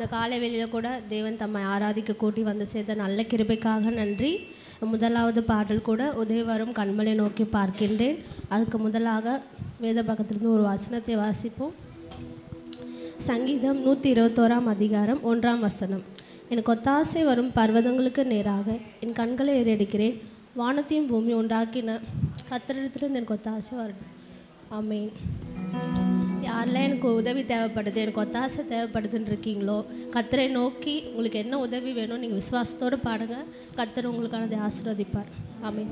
இந்த காலை வேளையில் கூட தேவன் தம்மை ஆராதிக்க கூட்டி வந்து சேர்த்த நல்ல கிருபைக்காக நன்றி முதலாவது பாடல் கூட உதயவரும் கண்மலை நோக்கி பார்க்கின்றேன் அதுக்கு முதலாக வேத பக்கத்திலிருந்து ஒரு வசனத்தை வாசிப்போம் சங்கீதம் நூற்றி இருபத்தோராம் அதிகாரம் ஒன்றாம் வசனம் எனக்கு ஒத்தாசை வரும் பர்வதங்களுக்கு நேராக என் கண்களை ஏறெடுக்கிறேன் வானத்தையும் பூமி உண்டாக்கின கத்திரிடத்துலேருந்து எனக்கு ஒத்தாசை வரணும் ஆமேன் யாரெல்லாம் எனக்கு உதவி தேவைப்படுது எனக்கு ஒத்தாசை தேவைப்படுதுன்னு இருக்கீங்களோ கத்தரை நோக்கி உங்களுக்கு என்ன உதவி வேணும் நீங்கள் விசுவாசத்தோடு பாடுங்க கத்தர் உங்களுக்கானதை ஆசீர்வதிப்பார் ஆமேன்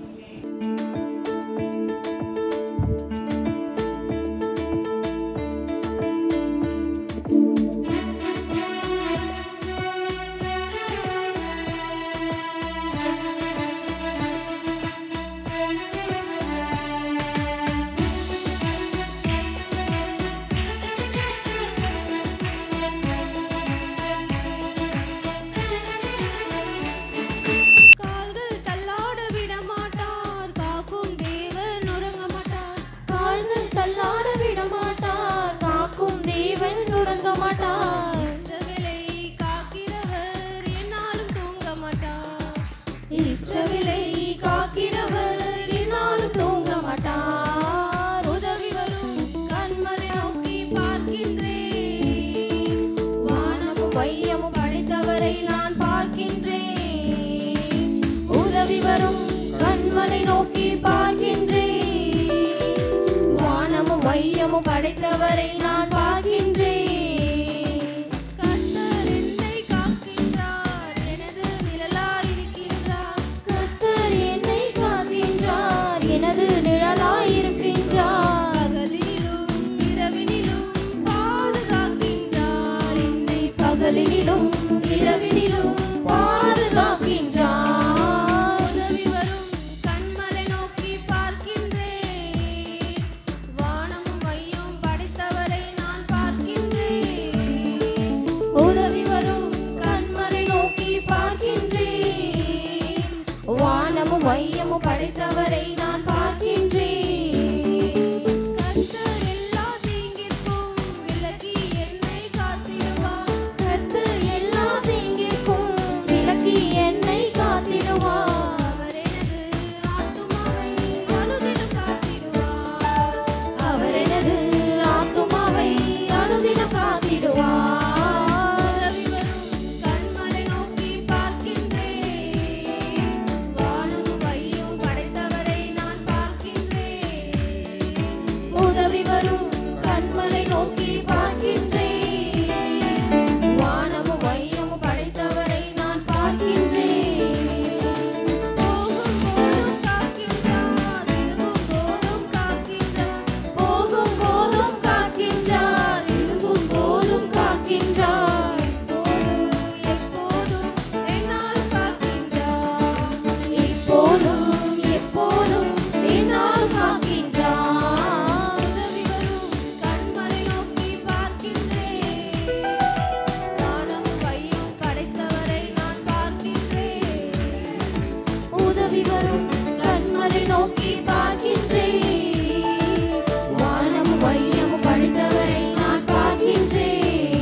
கால்கள் தள்ளாட விட மாட்டார் காக்கும் தேவன் உறங்க மாட்டார் கால்கள் தள்ளாட விட மாட்டார் காக்கும் தேவன் உறங்க மாட்டார் இஸ்ரவேலை காக்கிறவர் என்னாலும் தூங்க மாட்டார் இஸ்ரவேலை காக்கிறவர் என்னாலும் தூங்க மாட்டார் உதவி வரும் கண்மலை நோக்கி பார்க்கின்றேன் வானமும் வையமும் படைத்தவரை நான் பார்க்கின்றேன் உதவி வரும் கண்மலை நோக்கி பார்க்கின்றேன் வானமும் வையமும் படைத்தவரை நான் பார்க்கின்றேன் கர்த்தர் என்னை காக்கின்றார் எனது நிழலாயிருக்கின்றார் கர்த்தர் என்னை காக்கின்றார் எனது நிழலாயிருக்கின்றார் பகலிலும் இரவினிலும் பாதுகாக்கின்றார் என்னை பகலிலும் இரவினிலும் பாதுகாக்கின்றார் உதவி வரும் கண்மலை நோக்கி பார்க்கின்றேன் வானமும் மையும் படைத்தவரை நான் பார்க்கின்றேன் உதவி வரும் கண்மலை நோக்கி பார்க்கின்றேன் வானமும் மையமும் படைத்தவரை நான் பார்க்கின்றேன் கர்த்தர் எல்லா தீங்கிற்கும் விலகி என்னை காத்திடுவார் கர்த்தர் எல்லா தீங்கிற்கும் விலக்கி என்னை காத்திடுவார் அவர் எனது ஆத்துமாவை அனுதினம் காத்திடுவார் அவர் எனது ஆத்துமாவை அனுதினம் காத்திடுவார் உதவி வரும் கண்மலை நோக்கி பார்க்கின்றேன் வானமும் மையும் படைத்தவரை நான் பார்க்கின்றேன் உதவி வரும் கண்மலை நோக்கி பார்க்கின்றேன் வானமும் வையமும் படைத்தவரை நான் பார்க்கின்றேன் போகும் போதும் காக்கின்றார் திரும்பும் போதும் காக்கின்றார் போகும் போதும் காக்கின்றார் திரும்பும் போதும் காக்கின்றார் போதும் எப்போதும் என்னால் காக்கின்றார் இப்போதும் எப்போதும் என்னால் காக்கின்றார் உதவி வரும் கண்மலை நோக்கி பார்க்கின்றேன் வானமும் மையும் படைத்தவரை நான் பார்க்கின்றேன் உதவி வரும் கண்மலை நோக்கி பார்க்கின்றேன் வானம் வையம் படைத்தவரை நான் பார்க்கின்றேன்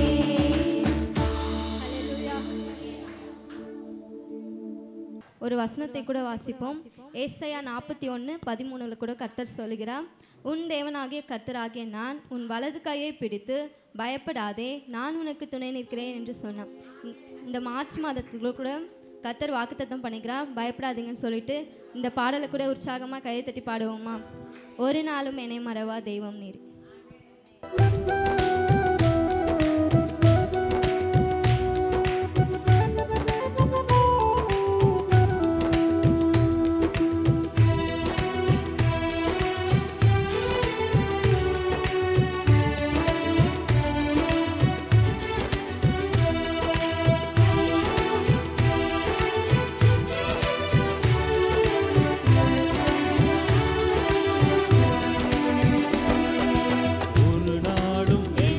ஒரு வசனத்தை கூட வாசிப்போம் ஏசாயா நாற்பத்தி ஒன்று பதிமூணுல கூட கர்த்தர் சொல்லுகிறார் உன் தேவனாகிய கர்த்தராகிய நான் உன் வலது கையை பிடித்து பயப்படாதே நான் உனக்கு துணை நிற்கிறேன் என்று சொன்னான் இந்த- இந்த மார்ச் மாதத்துக்குள்ள கூட கர்த்தர் வாக்குத்தத்தம் பண்ணிக்கிறார் பயப்படாதீங்கன்னு சொல்லிட்டு இந்த பாடலை கூட உற்சாகமாக கையை தட்டி பாடுவோமா ஒரு நாளும் என்னை மறவா தெய்வம் நீர் ஒரு நாளும்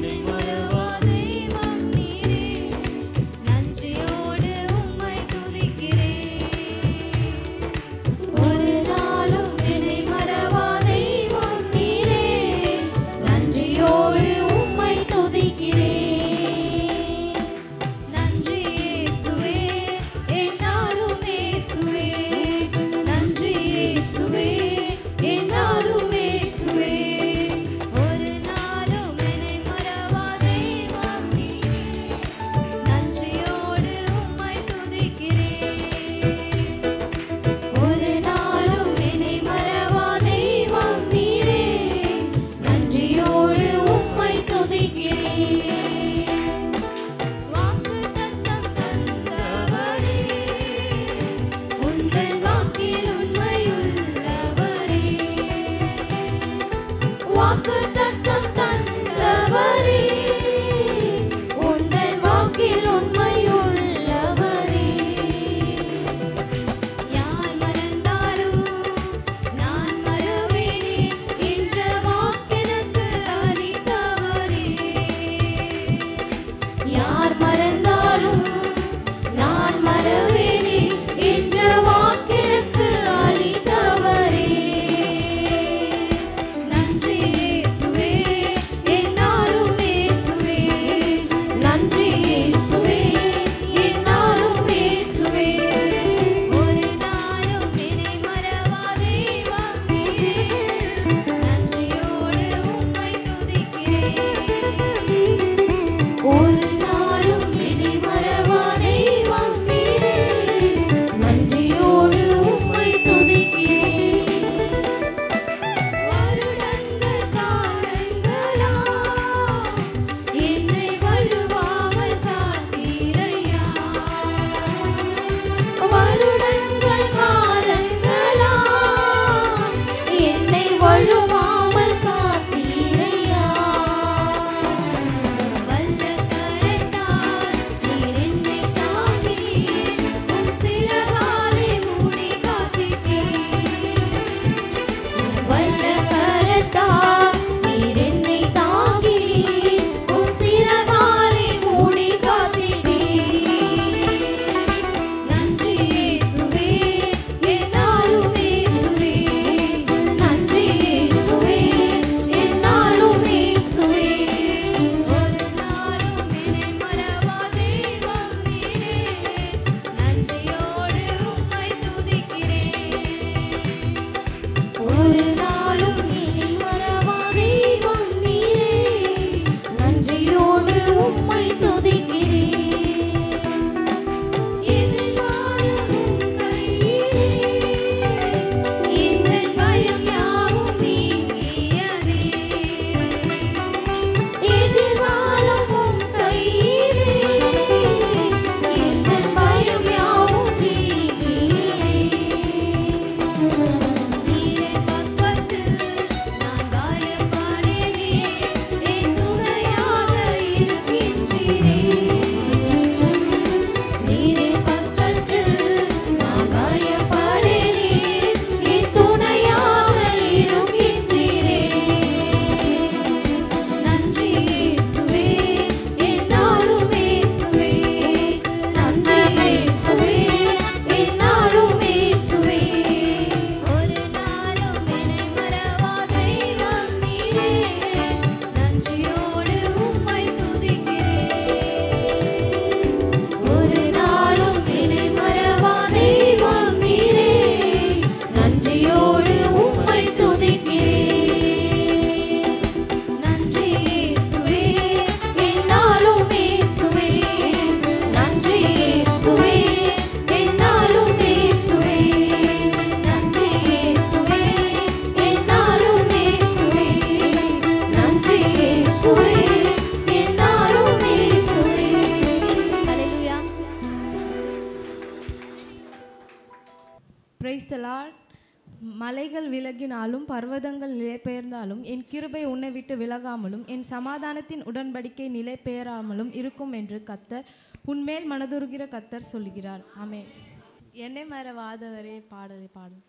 பிரைஸ்தலால் மலைகள் விலகினாலும் பர்வதங்கள் நிலை பெயர்ந்தாலும் என் கிருபை உன்னை விட்டு விலகாமலும் என் சமாதானத்தின் உடன்படிக்கை நிலை பெயராமலும் இருக்கும் என்று கத்தர் உன்மேல் மனதுருகிற கத்தர் சொல்கிறார் ஆமென் என்னை மறவாதவரே பாடலை பாடும்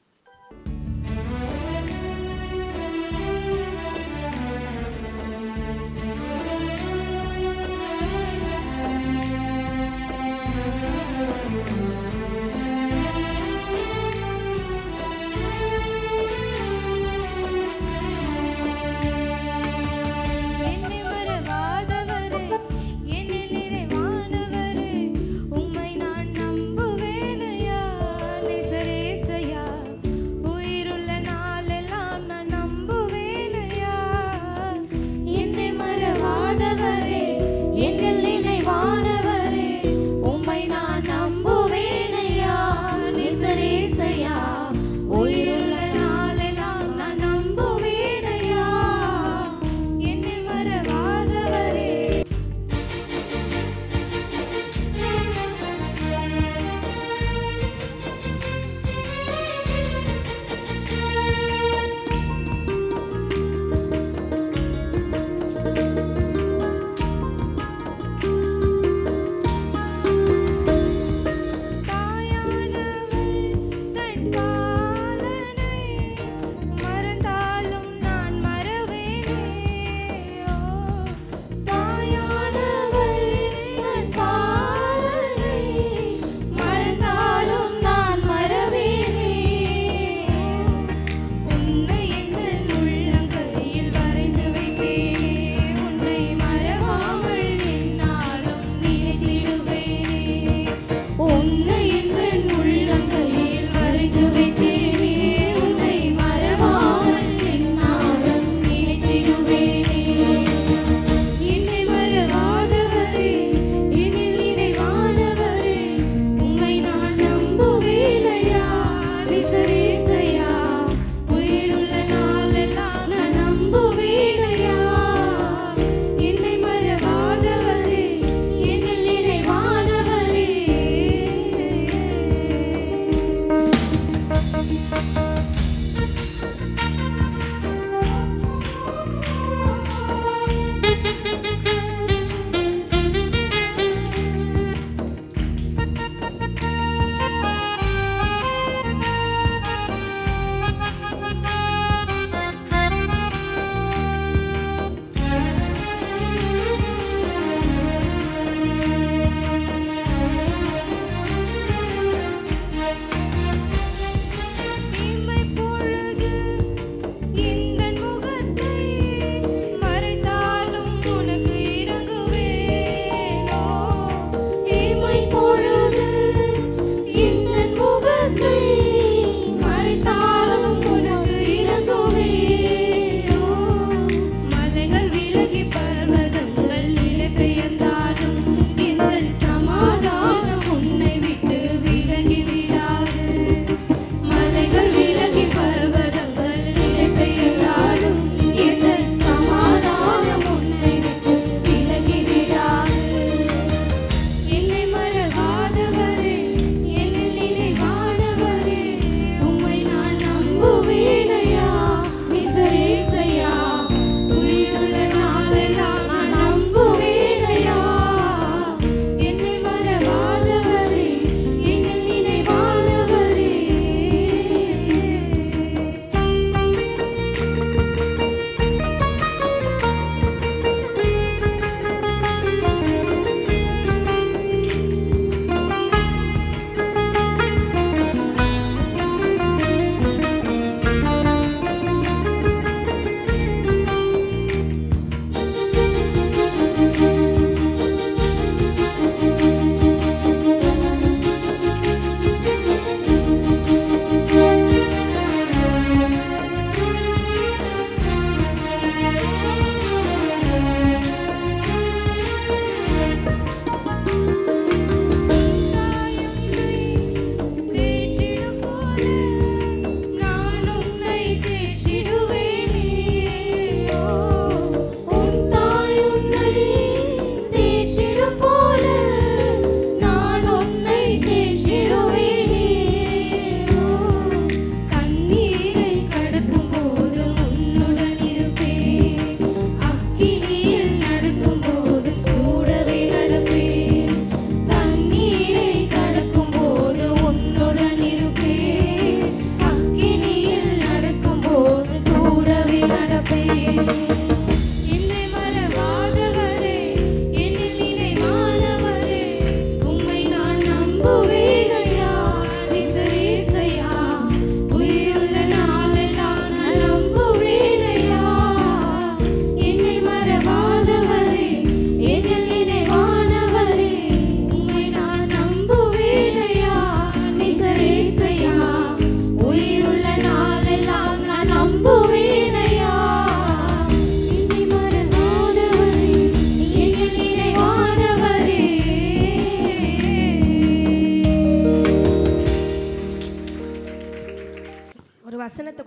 என்னை மறவாதவரே என்னில் நிறைவானவரே உம்மை நான் நம்புவேனையா நிசரேசையா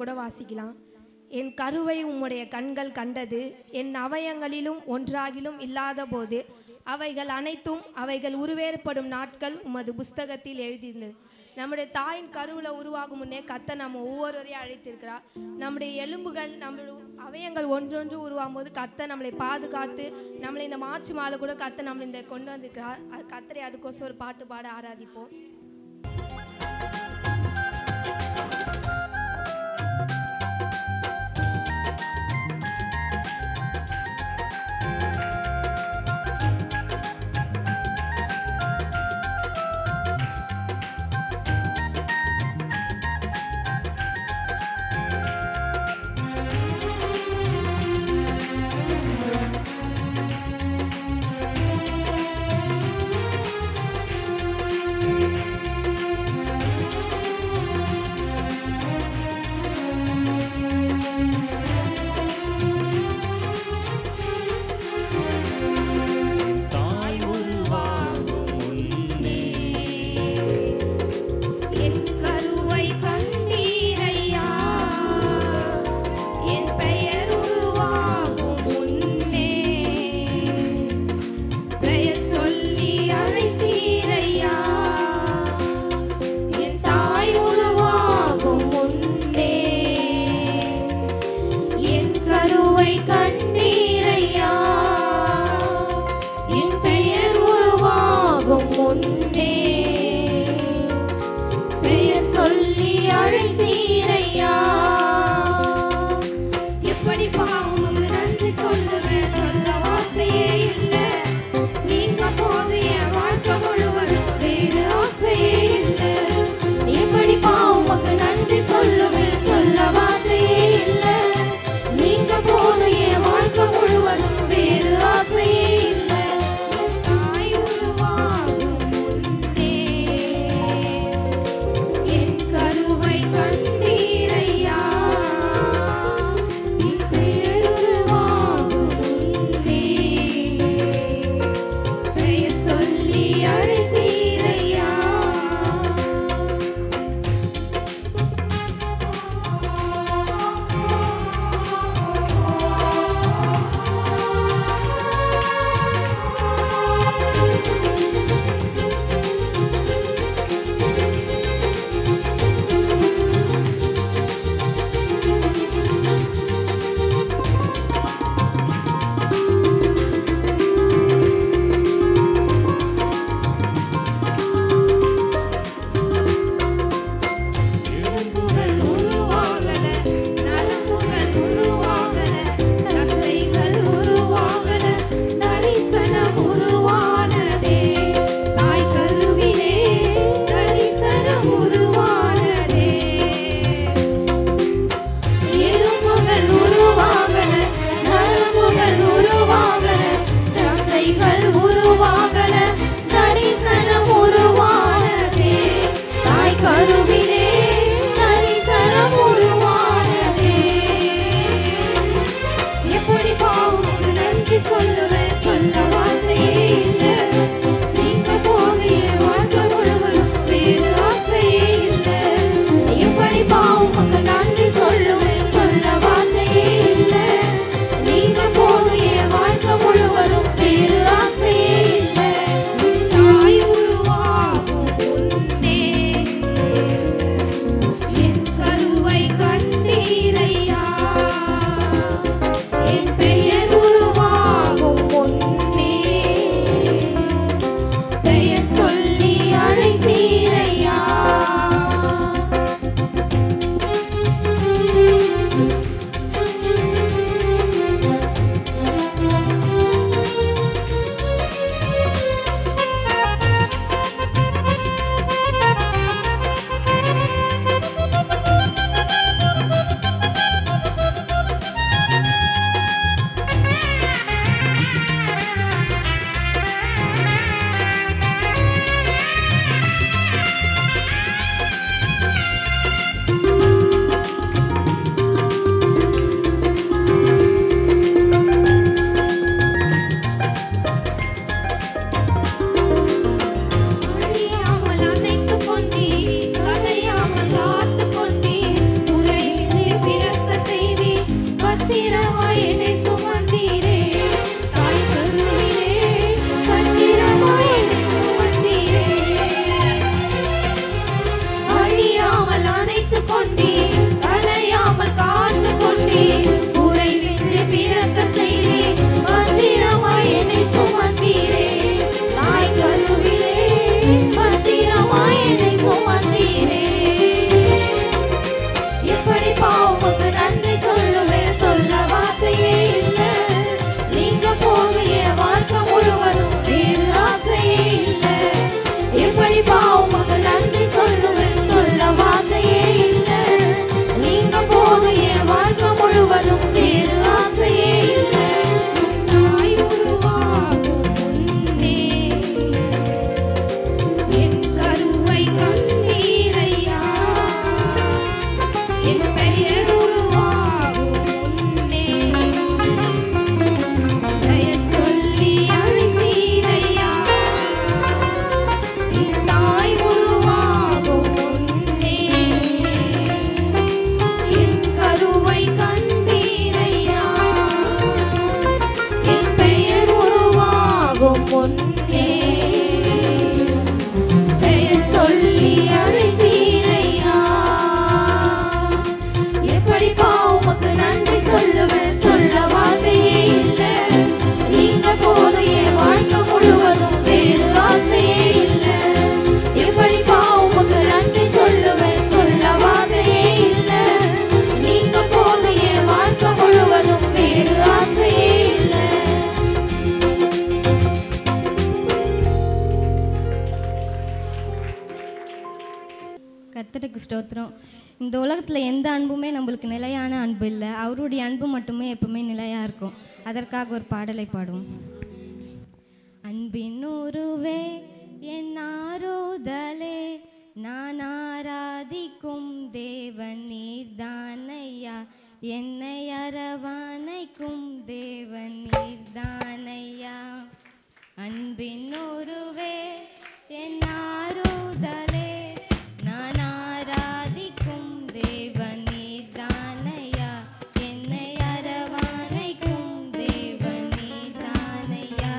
கூட வாசிக்கலாம் என் கருவை உம்முடைய கண்கள் கண்டது என் அவயங்களிலும் ஒன்றாகிலும் இல்லாத போது அவைகள் அனைத்தும் அவைகள் உருவேற்படும் நாட்கள் உமது புஸ்தகத்தில் எழுதியிருந்தது நம்முடைய தாயின் கருவில் உருவாகும் முன்னே கத்த நம்ம ஒவ்வொருவரையும் அழைத்திருக்கிறார் நம்முடைய எலும்புகள் நம்மளுடைய அவயங்கள் ஒன்றொன்று உருவாகும் போது கத்த நம்மளை பாதுகாத்து நம்மளை இந்த மார்ச் மாதம் கூட கத்த நம்மளை இந்த கொண்டு வந்திருக்கிறார் அது கத்தரை அதுக்கோசம் ஒரு பாட்டு பாட ஆராதிப்போம் தாய் உருவாகும் முன்னே என் கருவை கண்டீரையா என் பெயர் உருவாகும் முன்னே பெயர் சொல்லி அழைத்தீரையா என் தாய் உருவாகும் முன்னே என் கருவை கண்டீரையா என் பெயர் உருவாகும் முன்னே பெயர் சொல்லி அழைத்தீரையா எப்படி பாவமுக்கு நன்றி சொல்லுவேன் சொல்ல வார்த்தையே இல்லை நீங்க போது என் வாழ்க்கை முழுவதும் வேறு ஆசையே இல்லை எப்படி பாவமுக்கு நன்றி சொல்லுவேன் சொல்ல வார்த்தையே இல்லை நீங்க போது என் வாழ்க்கை முழுவதும் வேறு ஆசையே இல்லை தாய் உருவாகும் முன்னே என் கருவை கண்டீரையா என் பெயர் உருவாகும் முன்னே பெயர் சொல்லி அழைத்தீரையா எலும்புகள் உருவாகல நரம்புகள் உருவாகல தசைகள் உருவாகல தரிசனம் உருவானதே தாய் கருவிலே தரிசனம் உருவானதே எலும்புகள் உருவாகல நரம்புகள் உருவாகல தசைகள் உருவாகல தரிசனம் உருவானதே தாய் கருவிலே தரிசனம் உருவானதே எப்படி பாவுக்கு நன்றி சொல்லுவேன் சொல்ல வார்த்தையே இல்லை நீங்க போகிய வாழ்க்கை முழுவதும் வேறு ஆசையே இல்லை எப்படி பாவுக்கு நன்றி சொல்லுவேன் சொல்ல வார்த்தையே இல்லை நீங்க போகிய வாழ்க்கை முழுவதும் வேறு ஆசையே இல்லை தாய் உருவாகும் முன்னே பத்திரமாய் என்னை சுமந்தீரே எப்படி பாவமுக்கு நன்றி சொல்லுவேன் சொல்ல வார்த்தையே இல்லை நீங்க போகிய வாழ்க்கை முழுவதும் வேறு ஆசையே இல்லை எப்படி பாவமுக்கு நன்றி சொல்லுவேன் சொல்ல வார்த்தையே இல்லை நீங்க போகிய வாழ்க்கை முழுவதும் வேறு ஆசையே இல்லை தாய் உருவாகும் முன்னே என் கருவை கண்டீரையா என் பெயர் உருவாகும் முன்னே பெயர் சொல்லி அழைத்தீரையா என் தாய் உருவாகும் முன்னே என் கருவை கண்டீரையா என் பெயர் உருவாகும் முன்னே பெயர் சொல்லி அழைத்தீரையா எப்படி பாவமுக்கு நன்றி சொல்லுவேன் சொல்ல வார்த்தையே இல்லை நீங்க போதும் என் வாழ்க்கை முழுவதும் வேறு ஆசையே இல்லை எப்படி பாவமுக்கு நன்றி சொல்லுவேன் சொல்ல வார்த்தையே இல்லை நீங்க போதும் என் வாழ்க்கை முழுவதும் வேறு ஆசையே இல்லை கர்த்தருக்கு ஸ்தோத்திரம் இந்த உலகத்தில் எந்த அன்புமே நம்மளுக்கு நிலையான அன்பு இல்லை அவருடைய அன்பு மட்டுமே எப்பவுமே நிலையாக இருக்கும் அதற்காக ஒரு பாடலை பாடுவோம் அன்பின் உருவே என் ஆரோதலே நான் ஆராதிக்கும் தேவன் நீர்தானையா என்னை அரவணைக்கும் தேவன் நீர்தானையா அன்பின் உருவே என் ஆரோதலே நான் ஆராதிக்கும் தேவன் நீர்தானையா என்னை அரவணைக்கும் தேவன் நீர்தானையா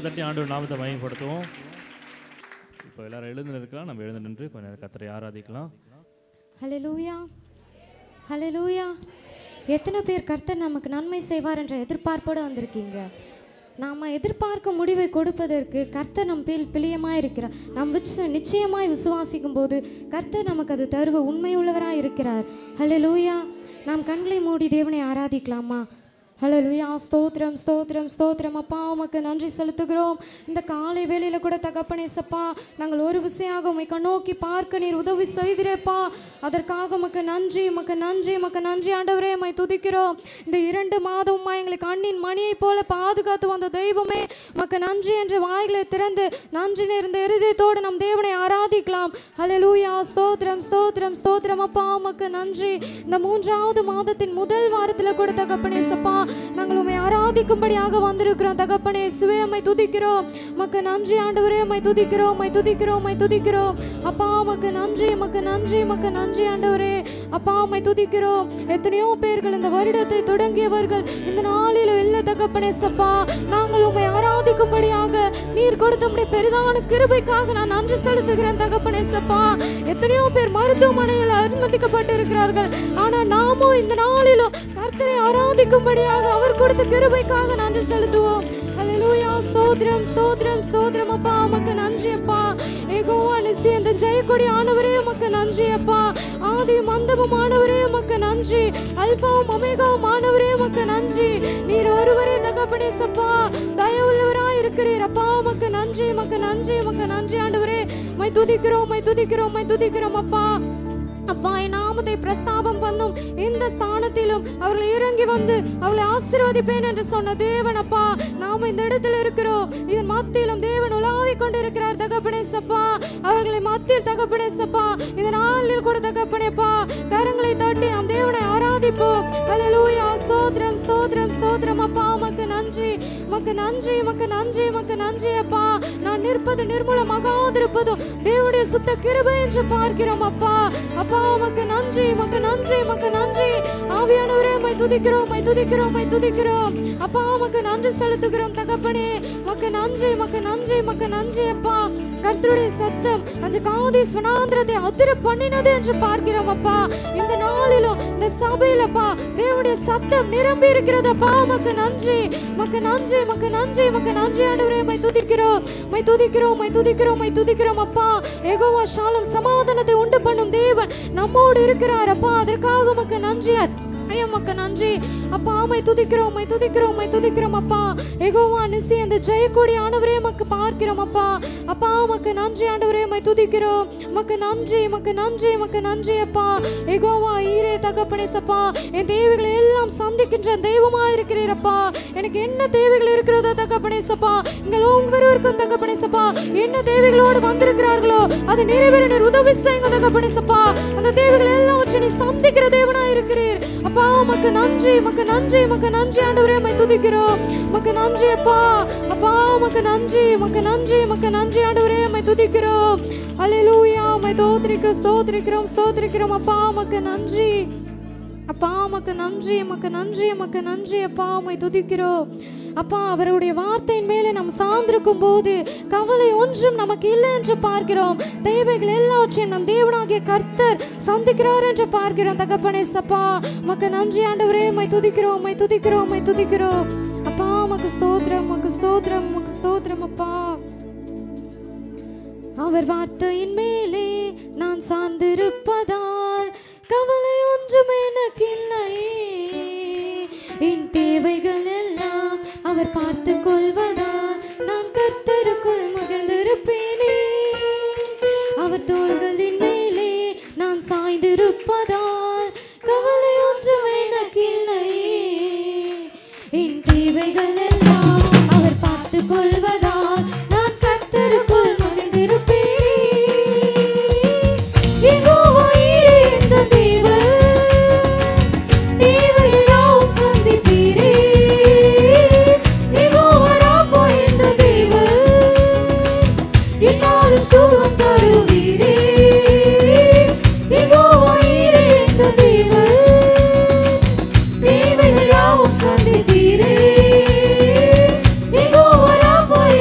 தட்டி ஆண்டவர் நாமத்தை மயப்படுத்துவோம் இப்போ எல்லாரும் எழுந்து நிற்கலாம் நம்ம எழுந்து நின்று கொஞ்ச நேரம் கத்தரை ஆராதிக்கலாம் ஹalleluya ஹalleluya எத்தனை பேர் கர்த்தர் நமக்கு நன்மை செய்வார் என்ற எதிர்பார்ப்போடு வந்திருக்கீங்க நாம் எதிர்பார்க்க முடிவை கொடுப்பதற்கு கர்த்தர் நம் பேர் பிரியமாக இருக்கிறார் நாம் விச்ச நிச்சயமாய் விசுவாசிக்கும் போது கர்த்தர் நமக்கு அது தருவ உண்மையுள்ளவராக இருக்கிறார் ஹalleluya நாம் கண்களை மூடி தேவனை ஆராதிக்கலாமா ஹalleluya ஸ்தோத்திரம் ஸ்தோத்திரம் ஸ்தோத்திரம் அப்பா உமக்கு நன்றி செலுத்துகிறோம் இந்த காலை வேளையில கூட தகப்பனே சப்பா நாங்கள் ஒரு விசையாக உம்மை கண்ணோக்கி பார்க்க நீர் உதவி செய்திரேப்பா அதற்காக உமக்கு நன்றி உமக்கு நன்றி உமக்கு நன்றி ஆண்டவரே உம்மை துதிக்கிறோம் இந்த இரண்டு மாதமுமா எங்களை கண்ணின் மணியைப் போல பாதுகாத்து வந்த தெய்வமே உமக்கு நன்றி என்ற வாய்களை திறந்து நன்றி நேர்ந்த இருதயத்தோடு நம் தேவனை ஆராதிக்கலாம் ஹalleluya ஸ்தோத்திரம் ஸ்தோத்திரம் ஸ்தோத்திரம் அப்பா உமக்கு நன்றி இந்த மூன்றாவது மாதத்தின் முதல் வாரத்தில் கூட தகப்பனே சப்பா நாங்கள் உம்மை ஆராதிக்கும்படியாக வந்திருக்கிறோம் தகப்பனே சுவே உம்மை துதிக்கிறோம் உமக்கு நன்றி ஆண்டவரே உம்மை துதிக்கிறோம் உம்மை துதிக்கிறோம் உம்மை துதிக்கிறோம் அப்பா உமக்கு நன்றி உமக்கு நன்றி உமக்கு நன்றி ஆண்டவரே அப்பா உம்மை துதிக்கிறோம் எத்தனையோ பேர்கள் இந்த வருடத்தை தொடங்கியவர்கள் இந்த நாளில் இல்லை தகப்பனே சப்பா நாங்கள் உம்மை ஆராதிக்கும்படியாக நீர் கொடுத்த உம்முடைய பெரிதான கிருபைக்காக நான் நன்றி செலுத்துகிறேன் தகப்பனே சப்பா எத்தனையோ பேர் மருத்துவமனையில் அனுமதிக்கப்பட்டு இருக்கிறார்கள் ஆனால் நாமும் இந்த நாளிலும் கர்த்தரை ஆராதிக்கும்படியாக அவர் கொடுத்த கிருபைக்காக நன்றி செலுத்துவோம் ஹalleluya ஸ்தோத்திரம் ஸ்தோத்திரம் ஸ்தோத்திரம் அப்பா உமக்கு நன்றி அப்பா ஏகோவா நிசி அந்த ஜெயக்கொடி ஆனவரே உமக்கு நன்றி அப்பா ஆதியும் அந்தமும் ஆனவரே உமக்கு நன்றி அல்பாவும் அமேகாவும் ஆனவரே உமக்கு நன்றி நீர் ஒருவரே தகப்பனே சப்பா தயவுள்ளவராய் இருக்கிறீர் அப்பா உமக்கு நன்றி உமக்கு நன்றி உமக்கு நன்றி ஆண்டவரே மை துதிக்கிறோம் மை துதிக்கிறோம் மை துதிக்கிறோம் அப்பா அப்பா என் நாமத்தை பிரஸ்தாபம் பண்ணும் இந்த ஸ்தானத்திலும் அவர்கள் இறங்கி வந்து அவளை ஆசீர்வதிப்பேன் என்று சொன்ன தேவன் அப்பா நாம இந்த இடத்துல இருக்கிறோம் இதன் மத்தியிலும் தேவன் உலாவிக் கொண்டிருக்கிறார் தகப்பனே சப்பா அவர்களை மத்தியில் தகப்பனே சப்பா இந்த நாளில் கூட தகப்பனேப்பா கரங்களை தட்டி நாம் தேவனை ஆராதிப்போம் ஹalleluya ஸ்தோத்திரம் ஸ்தோத்திரம் ஸ்தோத்திரம் அப்பா உமக்கு நன்றி உமக்கு நன்றி உமக்கு நன்றி உமக்கு நன்றி அப்பா நான் நிற்பது நிர்மூலமாகாதிருப்பதும் தேவனுடைய சுத்த கிருபை என்று பார்க்கிறோம் அப்பா அப்பா உமக்கு நன்றி உமக்கு நன்றி உமக்கு நன்றி ஆவியானவரே மை துதிக்கிறோம் மை துதிக்கிறோம் மை துதிக்கிறோம் அப்பா உமக்கு நன்றி செலுத்துகிறோம் தகப்பனே உமக்கு நன்றி உமக்கு நன்றி உமக்கு நன்றி அப்பா கர்த்தருடைய சத்தம் அந்த காதேஸ் வனாந்திரத்தை அதிர பண்ணினது என்று பார்க்கிறோம் அப்பா இந்த நாளிலும் இந்த சபையில அப்பா தேவனுடைய சத்தம் நிரம்பி இருக்கிறது அப்பா உமக்கு நன்றி உமக்கு நன்றி உமக்கு நன்றி உமக்கு நன்றி ஆண்டவரே மை துதிக்கிறோம் மை துதிக்கிறோம் மை துதிக்கிறோம் மை துதிக்கிறோம் அப்பா ஏகோவா ஷாலும் சமாதானத்தை உண்டு பண்ணும் தேவன் நம்மோடு இருக்கிறார் அப்பா அதற்காக உமக்கு நன்றி ஐயா உமக்கு நன்றி அப்பா மை துதிக்கிறோம் மை துதிக்கிறோம் மை துதிக்கிறோம் அப்பா எகோவா நிசி அந்த ஜெயக்கொடி ஆண்டவரே உமக்கு பார்க்கிறோம் அப்பா அப்பா உமக்கு நன்றி ஆண்டவரே மை துதிக்கிறோம் உமக்கு நன்றி உமக்கு நன்றி உமக்கு நன்றி அப்பா எகோவா ஈரே தகப்பனே சப்பா என் தேவைகளை எல்லாம் சந்திக்கின்ற தெய்வமா இருக்கிறீரப்பா எனக்கு என்ன தேவைகள் இருக்கிறதோ தகப்பனே சப்பா இங்கே ஒவ்வொருவருக்கும் தகப்பனே சப்பா என்ன தேவைகளோடு வந்திருக்கிறார்களோ அதை நிறைவேற நீர் உதவி செய்யுங்க தகப்பனே சப்பா அந்த தேவைகள் எல்லாவற்றை நீ சந்திக்கிற தேவனா இருக்கிறீர் அப்பா உமக்கு நன்றி உமக்கு நன்றி உமக்கு நன்றி ஆண்டவரே உம்மை துதிக்கிறோம் உமக்கு நன்றி அப்பா அப்பா உமக்கு நன்றி உமக்கு நன்றி உமக்கு நன்றி ஆண்டவரே உம்மை துதிக்கிறோம் அல்லேலூயா உம்மை ஸ்தோத்திரிக்கிறோம் ஸ்தோத்திரிக்கிறோம் ஸ்தோத்திரிக்கிறோம் அப்பா உமக்கு நன்றி அப்பா உமக்கு நன்றி உமக்கு நன்றி உமக்கு நன்றி அப்பா உம்மை துதிக்கிறோம் அப்பா அவருடைய வார்த்தையின் மேலே நாம் சார்ந்திருக்கும் போது கவலை ஒன்றும் நமக்கு இல்லை என்று பார்க்கிறோம் தேவைகள் எல்லாவற்றையும் நம் தேவனாகிய கர்த்தர் சந்திக்கிறார் என்று பார்க்கிறோம் தகப்பனே சப்பா உமக்கு நன்றி ஆண்டவரே உம்மை துதிக்கிறோம் உம்மை துதிக்கிறோம் உம்மை துதிக்கிறோம் அப்பா உமக்கு ஸ்தோத்திரம் உமக்கு ஸ்தோத்திரம் உமக்கு ஸ்தோத்திரம் அப்பா அவர் வார்த்தையின் மேலே நான் சார்ந்திருப்பதால் கவலை ஒன்றும் எனக்கு இல்லையே என் தேவைகள் எல்லாம் அவர் பார்த்து கொள்வதால் நான் கர்த்தருக்குள் மகிழ்ந்திருப்பேனே அவர் தோள்களின் மேலே நான் சாய்ந்திருப்பதால் கவலை ஒன்றும் எனக்கு இல்லையே என் தேவைகள் எல்லாம் அவர் பார்த்து கொள்வதால் நான் கர்த்தருக்குள் மகிழ்ந்திருப்பேனே யெகோவா ஈரே இந்த தேவன், தேவையெல்லாம் சந்திப்பீரே. யெகோவா ராபா இந்த தேவன், என்னாலும் சுகம் தருவீரே. யெகோவா ஈரே இந்த தேவன், தேவைகள் யாவும் சந்திப்பீரே. யெகோவா ராபா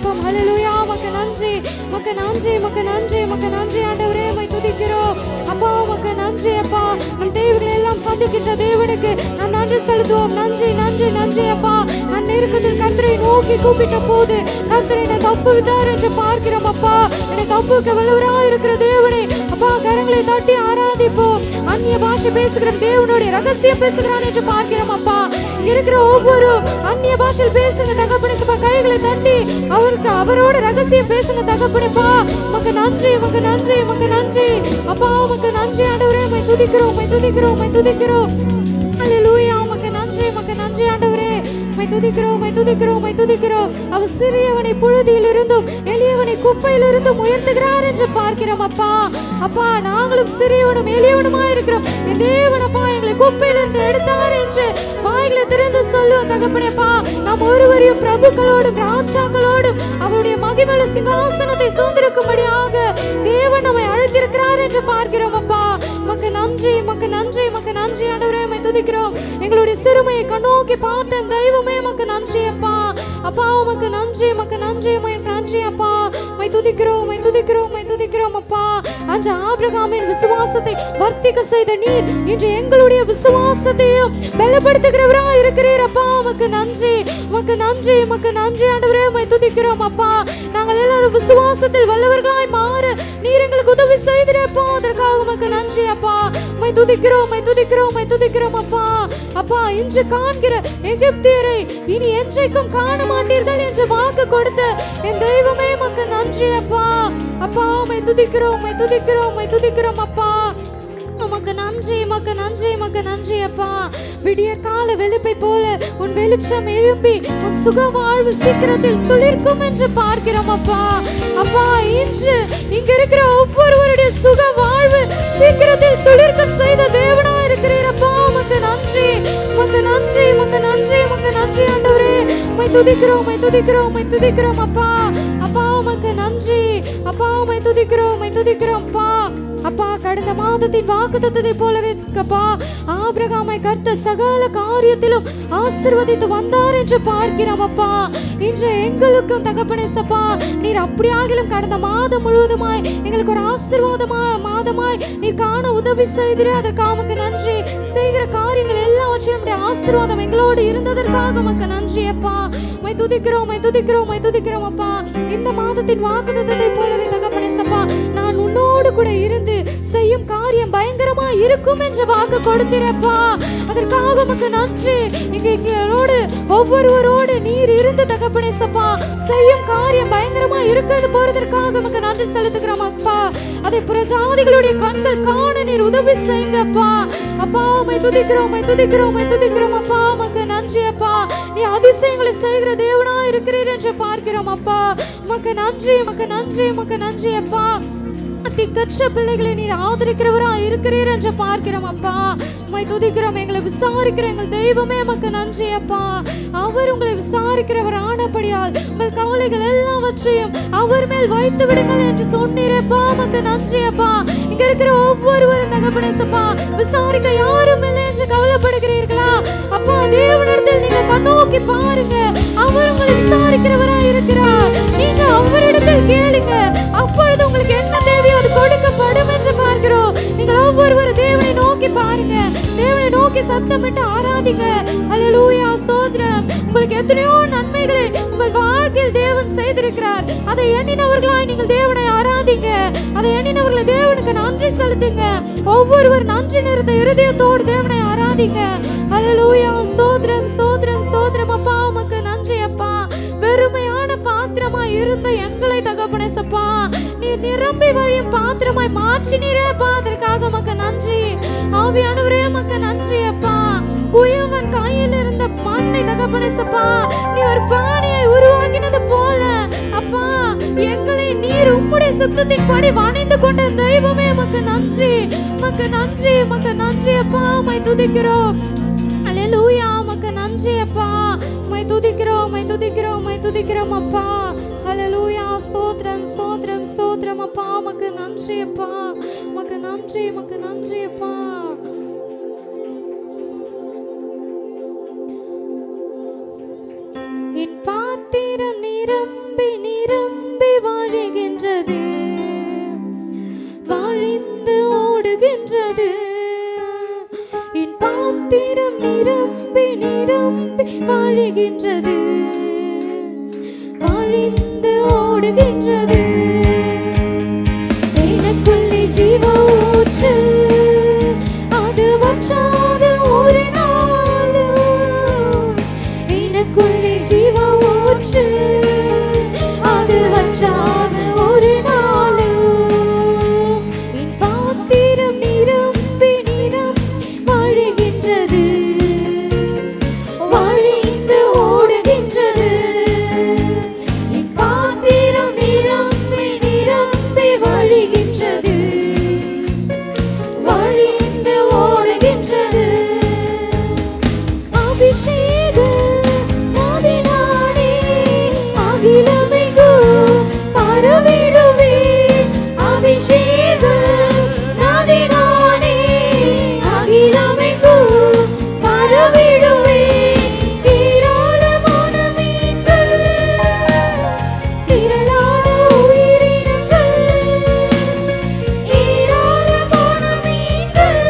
துதிப்போம் ஹalleluya உமக்கு நன்றி உமக்கு நன்றி உமக்கு நன்றி உமக்கு நன்றி ஆண்டவரே உம்மை துதிக்கிறோம் அப்பா உமக்கு நன்றி அப்பா நம் தேவனை எல்லாம் சந்திக்கின்ற தேவனுக்கு நாம் நன்றி செலுத்துவோம் நன்றி நன்றி நன்றி அப்பா நான் நெருக்கத்தில் கர்த்தரை நோக்கி கூப்பிட்ட போது கர்த்தர் என்னை தப்பு விட்டார் என்று பார்க்கிறோம் அப்பா என்னை தப்புக்கு வலுவராக இருக்கிற தேவனை அப்பா கரங்களை தட்டி ஆராதிப்போம் அந்நிய பாஷை பேசுகிற தேவனுடைய ரகசியம் பேசுகிறான் என்று பார்க்கிறோம் அப்பா இங்க இருக்கிற ஒவ்வொரு அந்நிய பாஷையில் பேசுங்க தகப்பனே சப்பா கைகளை தட்டி அவருக்கு அவரோட ரகசியம் பேசுங்க தகப்பனேப்பா உமக்கு நன்றி உமக்கு நன்றி உமக்கு நன்றி அப்பா உமக்கு நன்றி ஆண்டவரே உம்மை துதிக்கிறோம் உம்மை துதிக்கிறோம் உம்மை துதிக்கிறோம் அல்லேலூயா உமக்கு நன்றி உமக்கு நன்றி ஆண்டவரே உம்மை துதிக்கிறோம் உம்மை துதிக்கிறோம் உம்மை துதிக்கிறோம் அவர் சிறியவனை புழுதியில் இருந்தும் எளியவனை குப்பையில் இருந்தும் உயர்த்துகிறார் என்று பார்க்கிறோம் அப்பா அப்பா நாங்களும் சிறியவனும் எளியவனுமா இருக்கிறோம் என் தேவன் அப்பா எங்களை குப்பையிலிருந்து எடுத்தார் என்று வாய்களை திறந்து சொல்லுவோம் தகப்பனேப்பா நாம் ஒருவரையும் பிரபுக்களோடும் ராஜாக்களோடும் அவருடைய மகிமல சிங்காசனத்தை சூழ்ந்திருக்கும்படியாக தேவன் நம்மை அழைத்திருக்கிறார் என்று பார்க்கிறோம் அப்பா மக்கு நன்றி மக்கு நன்றி மக்கு நன்றி ஆண்டவரே உம்மை துதிக்கிறோம் எங்களுடைய சிறுமையை கண்ணோக்கி பார்த்த என் தெய்வமே மக்கு நன்றி அப்பா அப்பா உமக்கு நன்றி மக்கு நன்றி உமக்கு நன்றி அப்பா உம்மை துதிக்கிறோம் உம்மை துதிக்கிறோம் உம்மை துதிக்கிறோம் அப்பா அன்று ஆபிரகாமின் விசுவாசத்தை வர்த்திக்க செய்த நீர் இன்று எங்களுடைய விசுவாசத்தையும் பலப்படுத்துகிறவரா இருக்கிறீர் அப்பா உமக்கு நன்றி உமக்கு நன்றி உமக்கு நன்றி ஆண்டவரே உம்மை துதிக்கிறோம் அப்பா நாங்கள் எல்லாரும் விசுவாசத்தில் வல்லவர்களாய் மாற நீர் எங்களுக்கு உதவி செய்திருப்பா அதற்காக உமக்கு நன்றி அப்பா உம்மை துதிக்கிறோம் உம்மை துதிக்கிறோம் உம்மை துதிக்கிறோம் அப்பா அப்பா இன்று காண்கிற எகிப்தியரை இனி என்றைக்கும் காண மாட்டீர்கள் என்று வாக்கு கொடுத்த என் தெய்வமே உமக்கு நன்றி அப்பா அப்பா உம்மை துதிக்கிறோம் உம்மை துதிக்கிறோம் உம்மை துதிக்கிறோம் அப்பா உமக்கு நன்றி உமக்கு நன்றி உமக்கு நன்றி அப்பா விடியற் கால வெளுப்பை போல உன் வெளிச்சம் எழும்பி உன் சுக வாழ்வு சீக்கிரத்தில் துளிர்க்கும் என்று பார்க்கிறோம் அப்பா அப்பா இன்று இங்க இருக்கிற ஒவ்வொருவருடைய சுக வாழ்வு சீக்கிரத்தில் துளிர்க்க செய்த தேவனா இருக்கிறீர் அப்பா உமக்கு நன்றி உமக்கு நன்றி உமக்கு நன்றி உமக்கு நன்றி ஆண்டவரே உம்மை துதிக்கிறோம் உம்மை துதிக்கிறோம் உம்மை துதிக்கிறோம் அப்பா அப்பா உமக்கு நன்றி அப்பா உம்மை துதிக்கிறோம் உம்மை துதிக்கிறோம் அப்பா அப்பா கடந்த மாதத்தின் வாக்குத்தத்தத்தை போலவே அப்பா ஆபிரகாமை கர்த்த சகல காரியத்திலும் ஆசிர்வதித்து வந்தார் என்று பார்க்கிறோம் அப்பா இன்று எங்களுக்கும் தகப்பனே சப்பா நீர் அப்படியாகிலும் கடந்த மாதம் முழுவதுமாய் எங்களுக்கு ஒரு ஆசீர்வாதமா மாதமாய் நீர் காண உதவி செய்திரு அதற்காக உமக்கு நன்றி செய்கிற காரியங்கள் எல்லாவற்றிலும் உம்முடைய ஆசீர்வாதம் எங்களோடு இருந்ததற்காக உமக்கு நன்றி அப்பா மை துதிக்கிறோம் மை துதிக்கிறோம் மை துதிக்கிறோம் அப்பா இந்த மாதத்தின் வாக்குத்தத்தத்தை போலவே தகப்பனே சப்பா நான் உன்னோடு கூட இருந்து செய்யும் காரியம் பயங்கரமா இருக்கும் என்ற வாக்கு கொடுத்திரப்பா அதற்காக உமக்கு நன்றி இங்க எங்களோடு ஒவ்வொருவரோடு நீர் இருந்து தகப்பனே சப்பா செய்யும் காரியம் பயங்கரமா இருக்கிறது போறதற்காக உமக்கு நன்றி செலுத்துகிறோம் அப்பா அதை பிரஜாதிகளுடைய கண்கள் காண நீர் உதவி செய்யுங்கப்பா அப்பா உமை துதிக்கிறோம் உமை துதிக்கிறோம் உமை துதிக்கிறோம் அப்பா உமக்கு நன்றி அப்பா நீ அதிசயங்களை செய்கிற தேவனா இருக்கிறீர் என்று பார்க்கிறோம் அப்பா உமக்கு நன்றி உமக்கு நன்றி உமக்கு நன்றி அப்பா திக்கற்ற பிள்ளைகளை நீர் ஆதரிக்கிறவரா இருக்கிறீர் என்று பார்க்கிறோம் அப்பா உம்மை துதிக்கிறோம் எங்களை விசாரிக்கிற எங்கள் தெய்வமே உமக்கு நன்றி அப்பா அவர் உங்களை விசாரிக்கிறவர் ஆனபடியால் உங்கள் கவலைகள் எல்லாவற்றையும் அவர் மேல் வைத்து விடுங்கள் என்று சொன்னீரப்பா உமக்கு நன்றி அப்பா இங்க இருக்கிற ஒவ்வொருவரும் தகப்பனேசப்பா விசாரிக்க யாரும் இல்லை என்று கவலைப்படுகிறீர்களா அப்பா தேவனிடத்தில் நீங்க கண்ணோக்கி பாருங்க அவர் உங்களை விசாரிக்கிறவரா இருக்கிறார் நீங்க அவரிடத்தில் கேளுங்க அப்பொழுது உங்களுக்கு என்ன தேவையோ அது கொடுக்கப்படும் என்று பார்க்கிறோம் நீங்கள் ஒவ்வொருவரும் தேவனை நோக்கி பாருங்க தேவனை நோக்கி சத்தமிட்டு ஆராதிங்க அல்லேலூயா ஸ்தோத்திரம் உங்களுக்கு எத்தனையோ நன்மைகளை உங்கள் வாழ்க்கையில் தேவன் செய்திருக்கிறார் அதை எண்ணினவர்களாய் நீங்கள் தேவனை ஆராதிங்க அதை எண்ணினவர்களை தேவனுக்கு நன்றி செலுத்துங்க ஒவ்வொருவர் நன்றி நிறுத்த இருதயத்தோடு தேவனை ஆராதிங்க அல்லேலூயா ஸ்தோத்திரம் ஸ்தோத்திரம் ஸ்தோத்திரம் அப்பா உமக்கு நன்றி அப்பா வெறுமையான பாத்திரமாய் இருந்த எங்களை தகப்பனேசப்பா நீ நிரம்பி வழியும் பாத்திரமாய் மாற்றினீரேப்பா அதற்காக உமக்கு நன்றி ஆவியானவரே உமக்கு நன்றி அப்பா குயவன் கையில் இருந்த மண்ணை தகப்பனேசப்பா நீ ஒரு பானையை உருவாக்கினது போல அப்பா எங்களை நீர் உம்முடைய சுத்தத்தின் படி வணைந்து கொண்ட தெய்வமே உமக்கு நன்றி உமக்கு நன்றி உமக்கு நன்றி அப்பா உம்மை துதிக்கிறோம் அல்லேலூயா உமக்கு நன்றி அப்பா உம்மை துதிக்கிறோம் உம்மை துதிக்கிறோம் உம்மை துதிக்கிறோம் அப்பா அல்லேலூயா ஸ்தோத்திரம் ஸ்தோத்திரம் ஸ்தோத்திரம் அப்பா உமக்கு நன்றி அப்பா உமக்கு நன்றி உமக்கு நன்றி அப்பா என் பாத்திரம் நிரம்பி நிரம்பி வழிகின்றது வழிந்து ஓடுகின்றது என் பாத்திரம் நிரம்பி நிரம்பி வழிகின்றது வழிந்து ஓடுகின்றது எனக்குள்ளே ஜீவ ஊற்று அது வற்றாத ஒரு நாளும் எனக்குள்ளே ஜீவ ஊற்று அது வற்றாத ஒரு நாளும் என் பாத்திரம் நிரம்பி நிரம்பி வழிகின்றது வழிந்து ஓடுகின்றது என் பாத்திரம் நிரம்பி நிரம்பி வழிகின்றது வழிந்து ஓடுகின்றது அபிஷேக நதினானே அகிலமெங்கும் பரவிடுவேன் அபிஷேக நதினானே அகிலமெங்கும் பரவிடுவேன் ஏராளமான மீன்கள் திரளான உயிரினங்கள் ஏராளமான மீன்கள்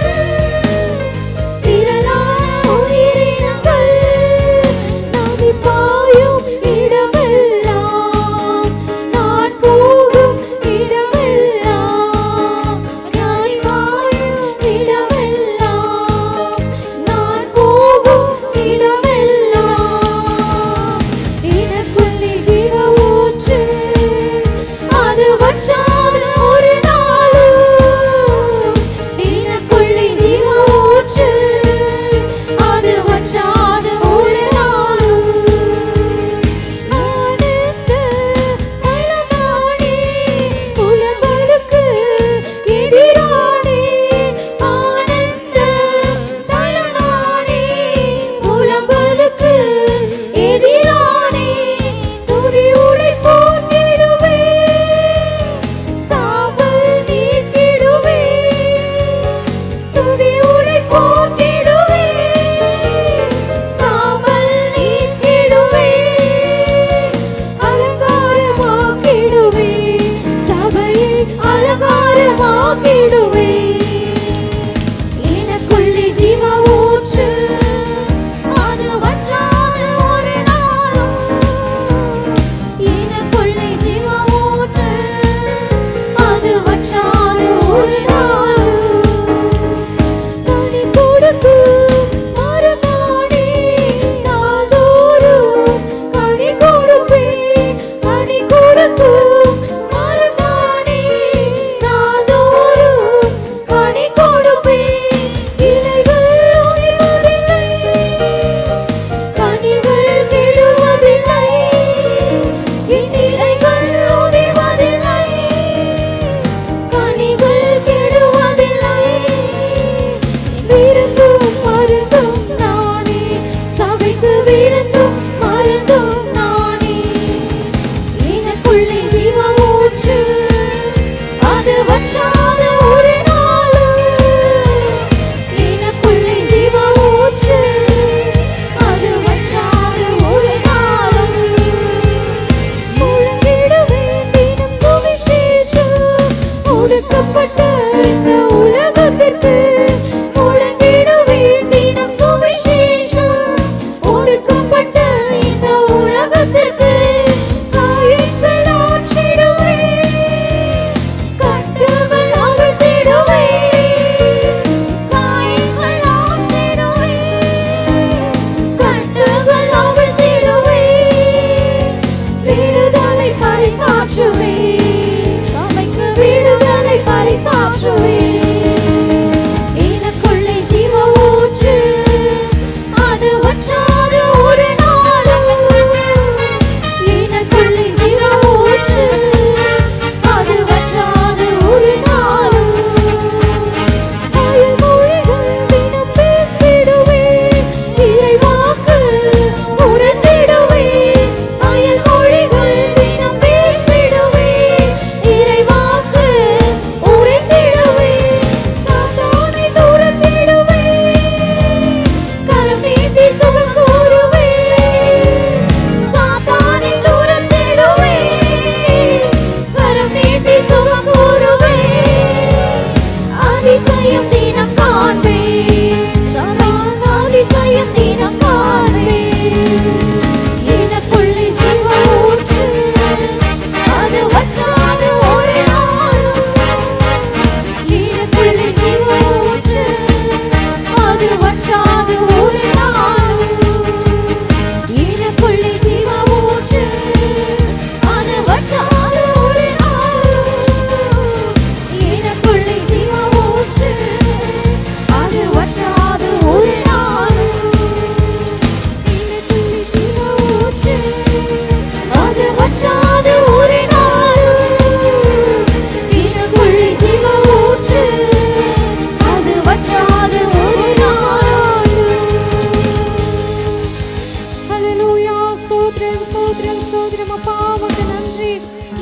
திரளான உயிரினங்கள் நதி பாயும் இடமெல்லாம் நான் போகும் இடமெல்லாம் நதி பாயும் இடமெல்லாம் நான் போகும் இடமெல்லாம் எனக்குள்ளே ஜீவ ஊற்று அது வற்றாத ஒரு நாளும் எனக்குள்ளே ஜீவ ஊற்று அது வற்றாத ஒரு நாளும் ஆனந்த மலமானே புலவருக்கு எதிரானே ஆனந்த தலனானே புலம்பலுக்கு எதிரானே துதி உடை போற்றிடுவே சாம்பல் நீக்கிடுவே துதி உடை போற்றிடுவே சாம்பல் நீக்கிடுவே அலங்காரமாக்கிடுவே சபையை அலங்காரமாக்கிடுவே எனக்குள்ளே ஜீவ ஊற்று அது வற்றாத ஒரு நாளும் எனக்குள்ளே ஜீவ ஊற்று அது வற்றாத ஒரு நாளும் கனி கொடுக்கும் மரமானே நாள்தோறும் கனி கொடுப்பேன் கனி கொடுக்கும் மரமானே நாள்தோறும் கனி கொடுப்பேன் இலைகள் உதிர்வதில்லை கனிகள் கெடுவதில்லை என் இலைகள் உதிர்வதில்லை கனிகள் கெடுவதில்லை விருந்தும் மருந்தும் நானே சபைக்கு விருந்தும் மருந்தும் நானே எனக்குள்ளே ஜீவ ஊற்று அது வற்றாத ஒரு நாளும் எனக்குள்ளே ஜீவ ஊற்று அது வற்றாத ஒரு நாளும் முழங்கிடுவேன் தினம் சுவிசேஷம் ஒடுக்கப்பட்ட இந்த உலகத்திற்கு முழங்கிடுவேன் தினம் சுவிசேஷம் ஒடுக்கப்பட்ட இந்த உலகத்திற்கு காயங்கள்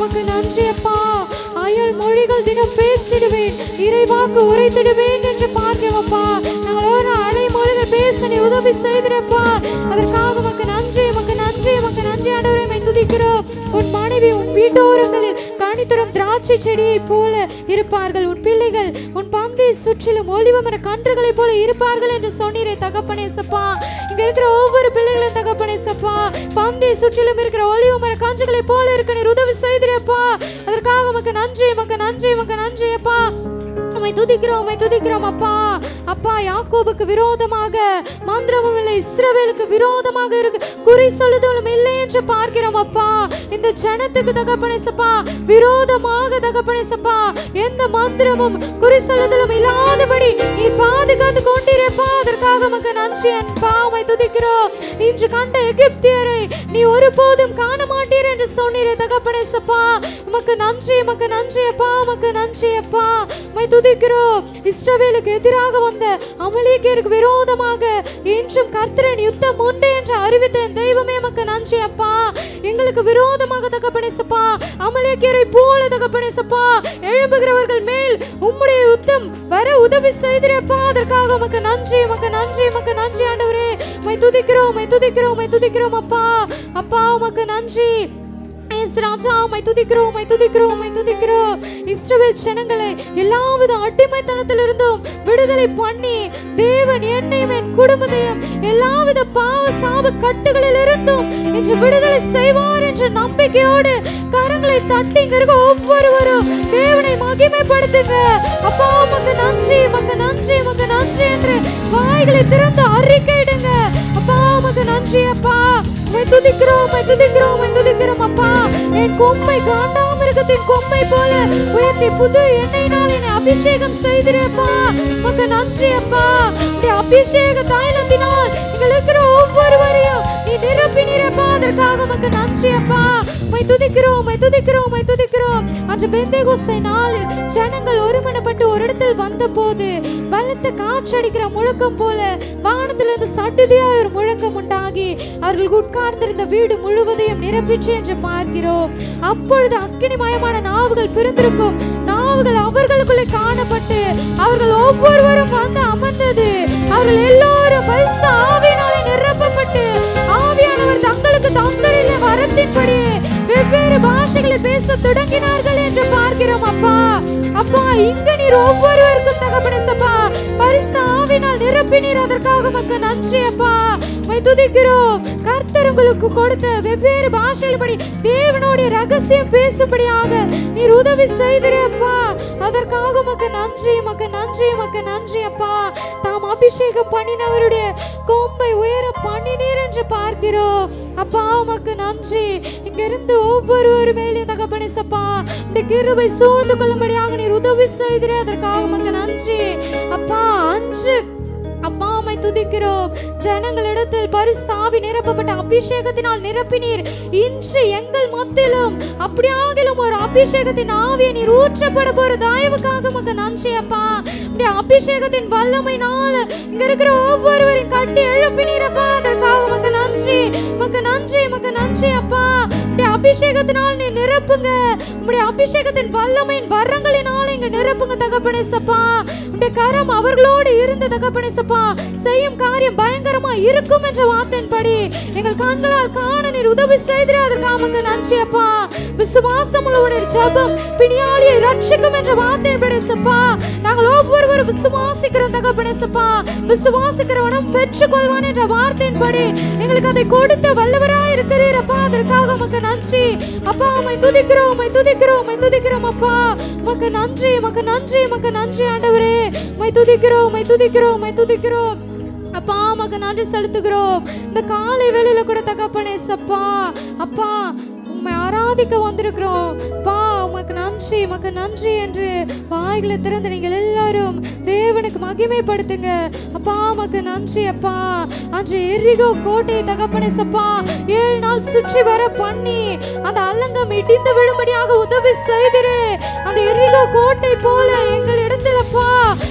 உமக்கு நன்றி அப்பா அயல் மொழிகள் தினம் பேசிடுவேன் இறைவாக்கு உரைத்திடுவேன் என்று பார்க்கிறோம் அப்பா நாங்கள் ஒரு அலை மொழிகள் பேச நீ உதவி செய்திருப்பா அதற்காக உமக்கு நன்றி உமக்கு நன்றி உமக்கு நன்றி ஆண்டவரை மை துதிக்கிறோம் உன் மனைவி உன் வீட்டோரங்களில் கனி தரும் திராட்சை செடியை போல இருப்பார்கள் உன் பிள்ளைகள் உன் பந்தை சுற்றிலும் ஒளிவ மர கன்றுகளைப் போல இருப்பார்கள் என்று சொன்னீரே தகப்பனே சப்பா இங்க இருக்கிற ஒவ்வொரு பிள்ளைகளும் தகப்பனே சப்பா பந்தை சுற்றிலும் இருக்கிற ஒளிவ மர கன்றுகளைப் போல இருக்க நீர் உதவி செய்திருப்பா அதற்காக உமக்கு நன்றி உமக்கு நன்றி உமக்கு நன்றி அப்பா உம்மை துதிக்கிறோம் உம்மை துதிக்கிறோம் அப்பா அப்பா யாக்கோபுக்கு விரோதமாக மந்திரமும் இல்லை இஸ்ரவேலுக்கு விரோதமாக இருக்கு குறி சொல்லுதலும் இல்லை என்று பார்க்கிறோம் அப்பா இந்த ஜனத்துக்கு தகப்பனே சப்பா விரோதமாக தகப்பனே சப்பா எந்த மந்திரமும் குறி சொல்லுதலும் இல்லாதபடி நீ பாதுகாத்து கொண்டிருப்பா அதற்காக உமக்கு நன்றி அன்பா உம்மை துதிக்கிறோம் இன்று கண்ட எகிப்தியரை நீ ஒருபோதும் காண மாட்டீர் என்று சொன்னீரே தகப்பனே சப்பா உமக்கு நன்றி உமக்கு நன்றி அப்பா உமக்கு நன்றி அப்பா உம்மை துதிக்கிறோம் இஸ்ரவேலுக்கு எதிராக வந்த அமலேக்கியருக்கு விரோதமாக என்றும் கர்த்தரின் யுத்தம் உண்டு என்று அறிவித்த என் தெய்வமே உமக்கு நன்றி அப்பா எங்களுக்கு விரோதமாக தகப்பனே சப்பா அமலேக்கியரை போல தகப்பனே சப்பா எழும்புகிறவர்கள் மேல் உம்முடைய யுத்தம் வர உதவி செய்திருப்பா அதற்காக உமக்கு நன்றி உமக்கு நன்றி உமக்கு நன்றி ஆண்டவரே உம்மை துதிக்கிறோம் உம்மை துதிக்கிறோம் உம்மை துதிக்கிறோம் அப்பா அப்பா உமக்கு நன்றி எஸ் ராஜா உம்மை துதிக்கிறோம் உம்மை துதிக்கிறோம் உம்மை துதிக்கிறோம் இஸ்ரவேல் ஜனங்களை எல்லாவித அடிமைத்தனத்திலிருந்தும் விடுதலை பண்ணி தேவன் என்னையும் என் குடும்பத்தையும் எல்லாவித பாவ சாப கட்டுகளிலிருந்தும் இன்று விடுதலை செய்வார் என்ற நம்பிக்கையோடு கரங்களை தட்டி இங்க இருக்க ஒவ்வொருவரும் தேவனை மகிமைப்படுத்துங்க அப்பா உமக்கு நன்றி உமக்கு நன்றி உமக்கு நன்றி என்று வாய்களை திறந்து அறிக்கையிடுங்க அப்பா உமக்கு நன்றி அப்பா உம்மை துதிக்கிறோம் உம்மை துதிக்கிறோம் உம்மை துதிக்கிறோம் அப்பா என் கொம்பை காண்டாமிருகத்தின் கொம்பை போல உயர்த்தி புது எண்ணெயினால் என்னை அபிஷேகம் செய்திருப்பா உமக்கு நன்றி அப்பா உடைய அபிஷேக தைலத்தினால் இங்க இருக்கிற ஒவ்வொருவரையும் நீ நிரப்பி நிரப்பா அதற்காக உமக்கு நன்றி அப்பா உம்மை துதிக்கிறோம் உம்மை துதிக்கிறோம் உம்மை துதிக்கிறோம் அன்று பெந்தேகோஸ்தை நாளில் ஜனங்கள் ஒருமனப்பட்டு ஒரு இடத்தில் வந்தபோது பலத்த காற்றடிக்கிற முழக்கம் போல வானத்திலிருந்து சட்டுதியாய் ஒரு முழக்கம் உண்டாகி அவர்கள் உட்கார்ந்திருந்த வீடு முழுவதையும் நிரப்பிற்று என்று பார்க்கிறோம் அப்பொழுது அக்கினிமயமான நாவுகள் பிறந்திருக்கும் நாவுகள் அவர்களுக்குள்ளே காணப்பட்டு அவர்கள் ஒவ்வொருவரும் வந்து அமர்ந்தது அவர்கள் எல்லோரும் பரிசு ஆவியினாலே நிரப்பப்பட்டு ஆவியானவர் தங்களுக்கு தந்தரில வரத்தின்படி வெவ்வேறு பாஷைகளை பேச தொடங்கினார்கள் என்று பார்க்கிறோம் அப்பா அப்பா இங்க நீர் ஒவ்வொருவருக்கும் தகப்பனே சப்பா பரிசு ஆவினால் நிரப்பினீர் அதற்காக உமக்கு நன்றி அப்பா உம்மை துதிக்கிறோம் கர்த்தர் உங்களுக்கு கொடுத்த வெவ்வேறு பாஷையின்படி தேவனுடைய ரகசியம் பேசும்படியாக நீர் உதவி செய்திருப்பா அதற்காக உமக்கு நன்றி உமக்கு நன்றி உமக்கு நன்றி அப்பா தாம் அபிஷேகம் பண்ணினவருடைய கொம்பை உயர பண்ணினீர் என்று பார்க்கிறோம் அப்பா உமக்கு நன்றி இங்க இருந்து ஒவ்வொருவர் மேலே தகப்பனே சப்பா இந்த கிருபை சூழ்ந்து கொள்ளும்படியாக நீர் உதவி செய்திரே அதற்காக உமக்கு நன்றி அப்பா அன்று அப்பா உம்மை துதிக்கிறோம் ஜனங்களிடத்தில் பரிஸ்தாவி நிரப்பப்பட்ட அபிஷேகத்தினால் நிரப்பினீர் இன்று எங்கள் மத்தியிலும் அப்படியாகிலும் ஒரு அபிஷேகத்தின் ஆவியை நீர் ஊற்றப்பட போற தயவுக்காக உமக்கு நன்றி அப்பா இந்த அபிஷேகத்தின் வல்லமைனால இங்க இருக்கிற ஒவ்வொருவரையும் கட்டி எழுப்பினீரப்பா அதற்காக உமக்கு நன்றி உமக்கு நன்றி உமக்கு நன்றி அப்பா இந்த அபிஷேகத்தினால் நீ நிரப்புங்க உம்முடைய அபிஷேகத்தின் வல்லமையின் வரங்களினால இங்க நிரப்புங்க தகப்பனே சப்பா உம்முடைய கரம் அவர்களோடு இருந்த தகப்பனே சப்பா செய்யும் காரியம் பயங்கரமா இருக்கும் என்ற வார்த்தையின்படி எங்கள் கண்களால் காண நீர் உதவி செய்திரு அதற்காக உமக்கு நன்றி அப்பா விசுவாசம் உள்ளவருடைய ஜெபம் பிணியாளியை ரட்சிக்கும் என்ற வார்த்தையின்படி சப்பா நாங்கள் ஒவ்வொருவரும் விசுவாசிக்கிறோம் தகப்பனே சப்பா விசுவாசிக்கிறவனும் பெற்றுக்கொள்வான் என்ற வார்த்தையின்படி எங்களுக்கு அதை கொடுத்த வல்லவராய் இருக்கிறீரப்பா அதற்காக உமக்கு நன்றி அப்பா உம்மை துதிக்கிறோம் உம்மை துதிக்கிறோம் உம்மை துதிக்கிறோம் அப்பா உமக்கு நன்றி உமக்கு நன்றி உமக்கு நன்றி ஆண்டவரே உம்மை துதிக்கிறோம் உம்மை துதிக்கிறோம் உம்மை துதிக்கிறோம் அப்பா உமக்கு நன்றி செலுத்துகிறோம் இந்த காலை வேளையில கூட தகப்பனே சப்பா அப்பா உம்மை ஆராதிக்க வந்திருக்கிறோம் பா உமக்கு நன்றி உமக்கு நன்றி என்று வாய்களை திறந்து நீங்கள் எல்லாரும் தேவனுக்கு மகிமைப்படுத்துங்க அப்பா உமக்கு நன்றி அப்பா அன்று எரிகோ கோட்டை தகப்பனே சப்பா ஏழு நாள் சுற்றி வர பண்ணி அந்த அல்லங்கம் இடிந்து விடும்படியாக உதவி செய்திரு அந்த எரிகோ கோட்டை போல எங்கள் இடத்துலப்பா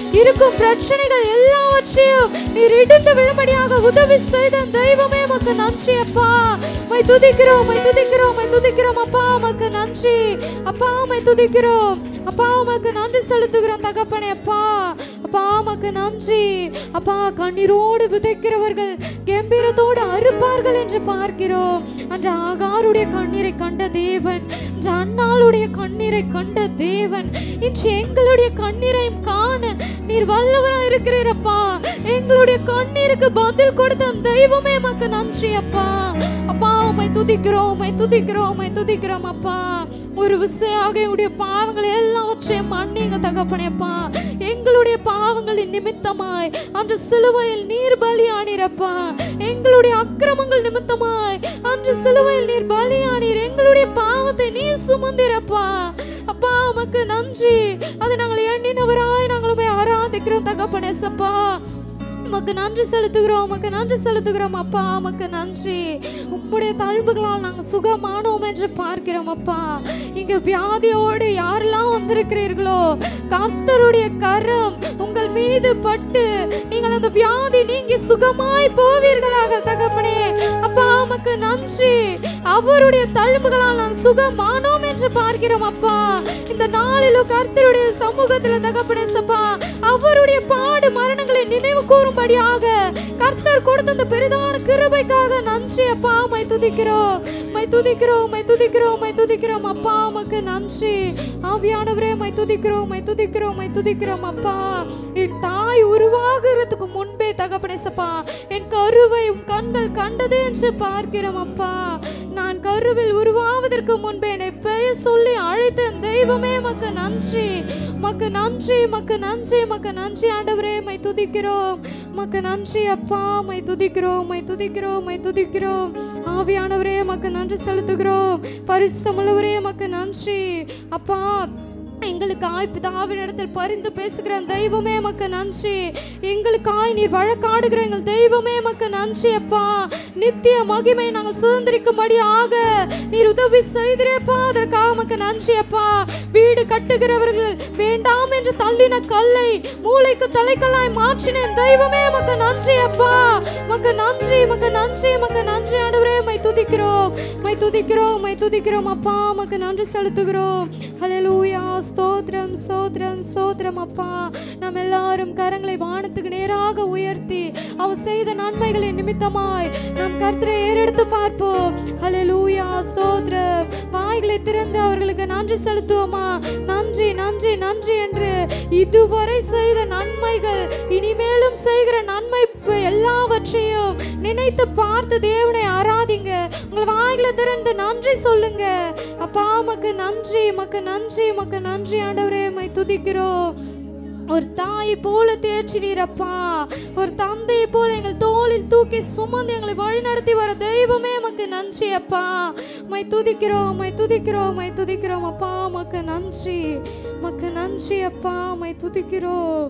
இருக்கும் பிரச்சனைகள் எல்லாவற்றையும் நீர் இடித்து விழும்படியாக உதவி செய்த தெய்வமே உமக்கு நன்றி அப்பா மை துதிக்கிறோம் மை துதிக்கிறோம் மை துதிக்கிறோம் அப்பா உமக்கு நன்றி அப்பா மை துதிக்கிறோம் அப்பா உமக்கு நன்றி செலுத்துகிறோம் தகப்பனே அப்பா அப்பா உமக்கு நன்றி அப்பா கண்ணீரோடு விதைக்கிறவர்கள் கம்பீரத்தோடு அறுப்பார்கள் என்று பார்க்கிறோம் அன்று ஆகாருடைய கண்ணீரை கண்ட தேவன் அன்று அண்ணாளுடைய கண்ணீரை கண்ட தேவன் இன்று எங்களுடைய கண்ணீரையும் காண நீர் வல்லவராக இருக்கிறீரப்பா எங்களுடைய கண்ணீருக்கு பதில் கொடுத்த அந்த தெய்வமே மக்கு நன்றி அப்பா அப்பா உமை துதிக்கிறோம் உமை துதிக்கிறோம் உமை துதிக்கிறோம் அப்பா ஒரு விசையாக எங்களுடைய பாவங்களை எல்லாவற்றையும் மன்னிங்க தகப்பனேப்பா எங்களுடைய பாவங்களின் நிமித்தமாய் அன்று சிலுவையில் நீர் பலியானீரப்பா எங்களுடைய அக்கிரமங்கள் நிமித்தமாய் அன்று சிலுவையில் நீர் பலியானீர் எங்களுடைய பாவத்தை நீர் சுமந்திரப்பா அப்பா உமக்கு நன்றி அதை நாங்கள் எண்ணினவராய் நாங்கள் உம்மை ஆராதிக்கிறோம் தகப்பனேசப்பா உமக்கு நன்றி செலுத்துகிறோம் உமக்கு நன்றி செலுத்துகிறோம் அப்பா உமக்கு நன்றி உம்முடைய தழும்புகளால் நாங்கள் சுகமானோம் என்று பார்க்கிறோம் அப்பா இங்க வியாதியோடு யாரெல்லாம் வந்திருக்கிறீர்களோ கர்த்தருடைய கரம் உங்கள் மீது பட்டு நீங்கள் அந்த வியாதி நீங்கி சுகமாய் போவீர்களாக தகப்பனே அப்பா உமக்கு நன்றி அவருடைய தழும்புகளால் நான் சுகமானோம் என்று பார்க்கிறோம் அப்பா இந்த நாளிலும் கர்த்தருடைய சமூகத்தில் தகப்பனே சப்பா அவருடைய பாடு மரணங்களை நினைவு கூறும்படியாக கர்த்தர் கொடுத்த அந்த பெரிதான கிருபைக்காக நன்றி அப்பா மை துதிக்கிறோம் மை துதிக்கிறோம் மை துதிக்கிறோம் மை துதிக்கிறோம் அப்பா உமக்கு நன்றி ஆவியானவரே மை துதிக்கிறோம் மை துதிக்கிறோம் மை துதிக்கிறோம் அப்பா என் தாய் உருவாகிறதுக்கு முன்பே தகப்பனே சப்பா என் கருவை உன் கண்கள் கண்டது என்று பார்க்கிறோம் அப்பா நான் கருவில் உருவாவதற்கு முன்பே என்னை பெயர் சொல்லி அழைத்த என் தெய்வமே மக்கு நன்றி மக்கு நன்றி மக்கு நன்றி மக்கு நன்றி ஆண்டவரே மை துதிக்கிறோம் மக்கு நன்றி அப்பா மை துதிக்கிறோம் மை துதிக்கிறோம் மை துதிக்கிறோம் ஆவியானவரே மக்கு நன்றி செலுத்துகிறோம் பரிசுத்தமுள்ளவரே மக்கு நன்றி அப்பா எங்களுக்காய் பிதாவின் இடத்தில் பரிந்து பேசுகிற அந்த தெய்வமே மக்கு நன்றி எங்களுக்காய் நீர் வழக்காடுகிற எங்கள் தெய்வமே மக்கு நன்றி அப்பா நித்திய மகிமை நாங்கள் சுதந்திரிக்கும்படி ஆக நீர் உதவி செய்திரேப்பா அதற்காக மக்கு நன்றி அப்பா வீடு கட்டுகிறவர்கள் வேண்டாம் என்று தள்ளின கல்லை மூளைக்கு தலைக்கல்லாய் மாற்றின என் தெய்வமே மக்கு நன்றி அப்பா மக்கு நன்றி மக்கு நன்றி மக்கு நன்றி ஆண்டவரே மை துதிக்கிறோம் மை துதிக்கிறோம் மை துதிக்கிறோம் அப்பா மக்கு நன்றி செலுத்துகிறோம் ஹalleluya ஸ்தோத்திரம் ஸ்தோத்திரம் ஸ்தோத்திரம் அப்பா நாம் எல்லாரும் கரங்களை வானத்துக்கு நேராக உயர்த்தி அவர் செய்த நன்மைகளின் நிமித்தமாய் நாம் கர்த்தரை ஏறெடுத்து பார்ப்போம் ஹalleluya ஸ்தோத்திரம் வாய்களை திறந்து அவர்களுக்கு நன்றி செலுத்துவோமா நன்றி நன்றி நன்றி என்று இதுவரை செய்த நன்மைகள் இனிமேலும் செய்கிற நன்மை ப- எல்லாவற்றையும் நினைத்து பார்த்து தேவனை ஆராதிங்க உங்கள் வாய்களை திறந்து நன்றி சொல்லுங்க அப்பா மக்கு நன்றி மக்கு நன்றி மக்கு நன்றி ஆண்டவரே மை துதிக்கிறோம் ஒரு தாயை போல தேற்றினீரப்பா ஒரு தந்தையை போல எங்கள் தோளில் தூக்கி சுமந்து எங்களை வழிநடத்தி வர தெய்வமே மக்கு நன்றி அப்பா மை துதிக்கிறோம் மை துதிக்கிறோம் மை துதிக்கிறோம் அப்பா மக்கு நன்றி மக்கு நன்றி அப்பா மை துதிக்கிறோம்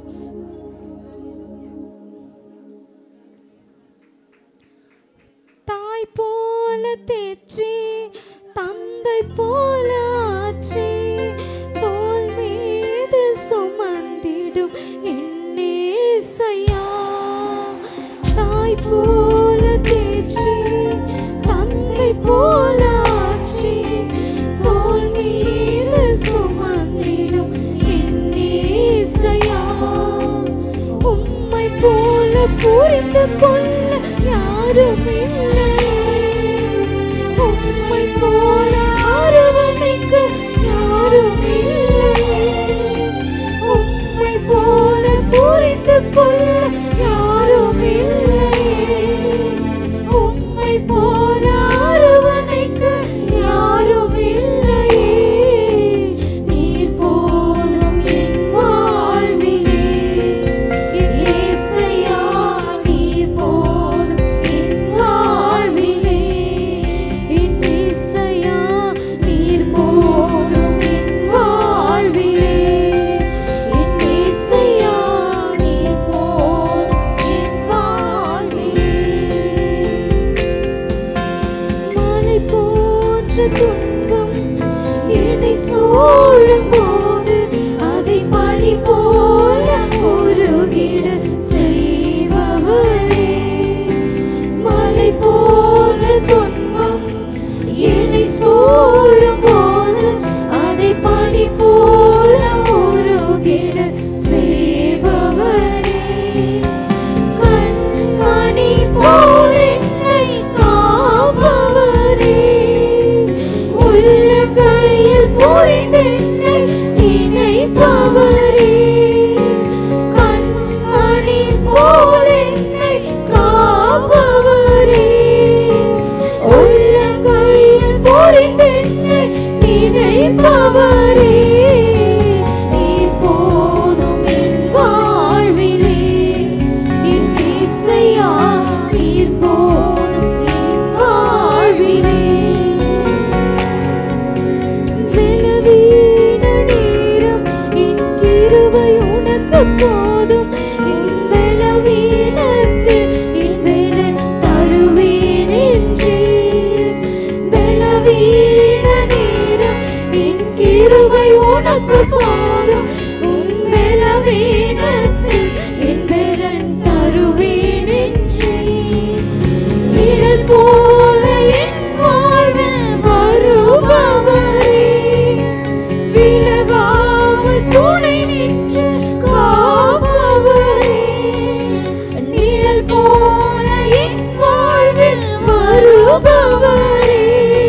தாய் போல தேற்றி தந்தை போல ஆற்றி தோல் மீது சுமந்திடும் என்னேசையா தாய் போல தேற்றி தந்தை போல ஆற்றி தோல் மீது சுமந்திடும் என்னேசையா உம்மை போல புரிந்து கொள்ள யாரும் இல்லை உம்மை போல அரவணைக்க யாரும் இல்லை உம்மை போல புரிந்து கொள்ள யாரும் இல்லை உம்மை போல அரவணைக்க யாரும் இல்லை நீர் போதும் என் வாழ்விலே என் இயேசையா நீர் போதும் என் வாழ்விலே என் இயேசையா நீர் போதும் என் வாழ்விலே என் இயேசையா நீர் போதும் என் வாழ்விலே மலை போன்ற துன்பம் என்னை சூழும் போது அதை பனி போல பொறிந்தென்னை நினைப்பவரே கண்மணி போல் என்னை காப்பவரே உள்ளங்கையில் பொறிந்தென்னை நினைப்பவரே நீர் போதும் என் வாழ்விலே என் இசையா நீர் போதும் என் வாழ்விலே பலவீன நேரம் என் கிருபை உனக்கு போதும் என் பலவீனத்தில் என் பலன் தருவேன் என்றேன். பலவீன நேரம் என் கிருபை உனக்கு போதும் உன் பலவீனத்தில் என் பலன் தருவேன் என்றேன். நிழல் போல என் வாழ்வில் வருபவரே விலகாமல் துணை நின்று காப்பவரே நிழல் போல என் வாழ்வில் வருபவரே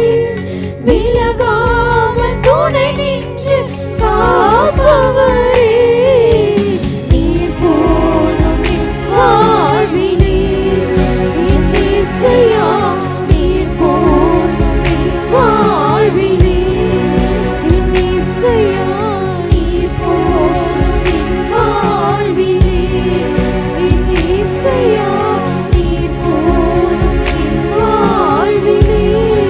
விலகாமல் துணை நின்று காப்பவரே நீர் போதும் என் வாழ்விலே என் இசையா நீர் போதும் என் வாழ்விலே என் இசையா நீர் போதும் என் வாழ்விலே என் இசையா நீர் போதும் என் வாழ்விலே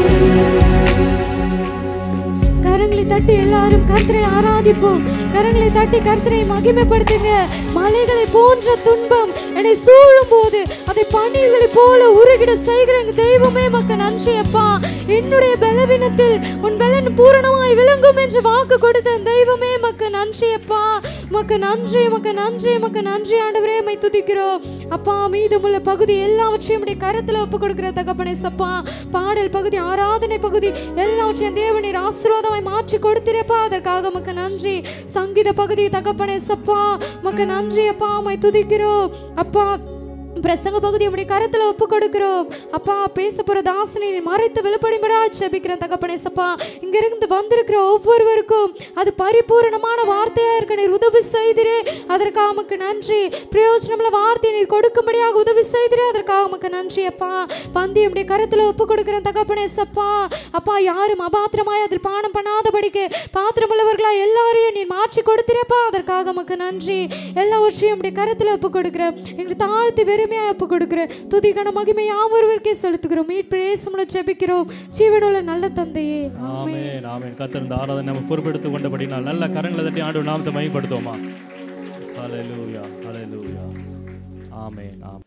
கரங்களை தட்டி எல்லாரும் கர்த்தரை ஆராதிப்போம் கரங்களை தட்டி கர்த்தரை மகிமைப்படுத்துங்க மலைகளை போன்ற துன்பம் என்னை சூழும் போது அதை பன்னீர்களை போல உருகிட செய்கிற எங்க தெய்வமே மக்க நன்றி அப்பா என்னுடைய பலவீனத்தில் உன் பலன் பூரணமாய் விளங்கும் என்று வாக்கு கொடுத்த தெய்வமே மக்க நன்றி அப்பா மக்க நன்றி மக்க நன்றி மக்க நன்றி ஆண்டவரே மை துதிக்கிறோம் அப்பா மீதமுள்ள பகுதி எல்லாவற்றையும் உடைய கரத்துல ஒப்பு கொடுக்கிற தகப்பனே சப்பா பாடல் பகுதி ஆராதனை பகுதி எல்லாவற்றையும் தேவனீர் ஆசீர்வாதமாய் மாற்றி கொடுத்திருப்பா அதற்காக மக்க நன்றி சங்கீத பகுதி தகப்பனே சப்பா மக்க நன்றி அப்பா மை துதிக்கிறோம் அப்பா பிரசங்க பகுதி உடைய கரத்துல ஒப்பு கொடுக்கிறோம் அப்பா பேச போற தாசனை நீ மறைத்து வெளிப்படும்படா செபிக்கிறேன் தகப்பனே சப்பா இங்க இருந்து வந்திருக்கிற ஒவ்வொருவருக்கும் அது பரிபூரணமான வார்த்தையா இருக்க நீர் உதவி செய்திரே அதற்காக உமக்கு நன்றி பிரயோஜனமுள்ள வார்த்தையை நீர் கொடுக்கும்படியாக உதவி செய்திரே அதற்காக உமக்கு நன்றி அப்பா பந்தி உடைய கரத்துல ஒப்பு கொடுக்கிறேன் தகப்பனே சப்பா அப்பா யாரும் அபாத்திரமாய் அதில் பானம் பண்ணாதபடிக்கு பாத்திரமுள்ளவர்களா எல்லாரையும் நீர் மாற்றி கொடுத்திரப்பா அதற்காக உமக்கு நன்றி எல்லாவற்றையும் உடைய கரத்துல ஒப்பு கொடுக்கிறேன் எங்களுக்கு தாழ்த்தி வெறுமையா ஒப்பு கொடுக்கிறேன் துதிகன மகிமை யாவொருவருக்கே செலுத்துகிறோம் மீட்பு இயேசுமுல ஜெபிக்கிறோம் ஜீவனுள்ள நல்ல தந்தையே ஆமென் ஆமென் கர்த்தர் இந்த ஆராதனை நம்ம பொறுப்பெடுத்து கொண்டபடினால் நல்ல கரங்களை தட்டி ஆண்டு நாமத்தை மையப்படுத்துவோமா ஹalleluya ஹalleluya ஆமென் ஆமென்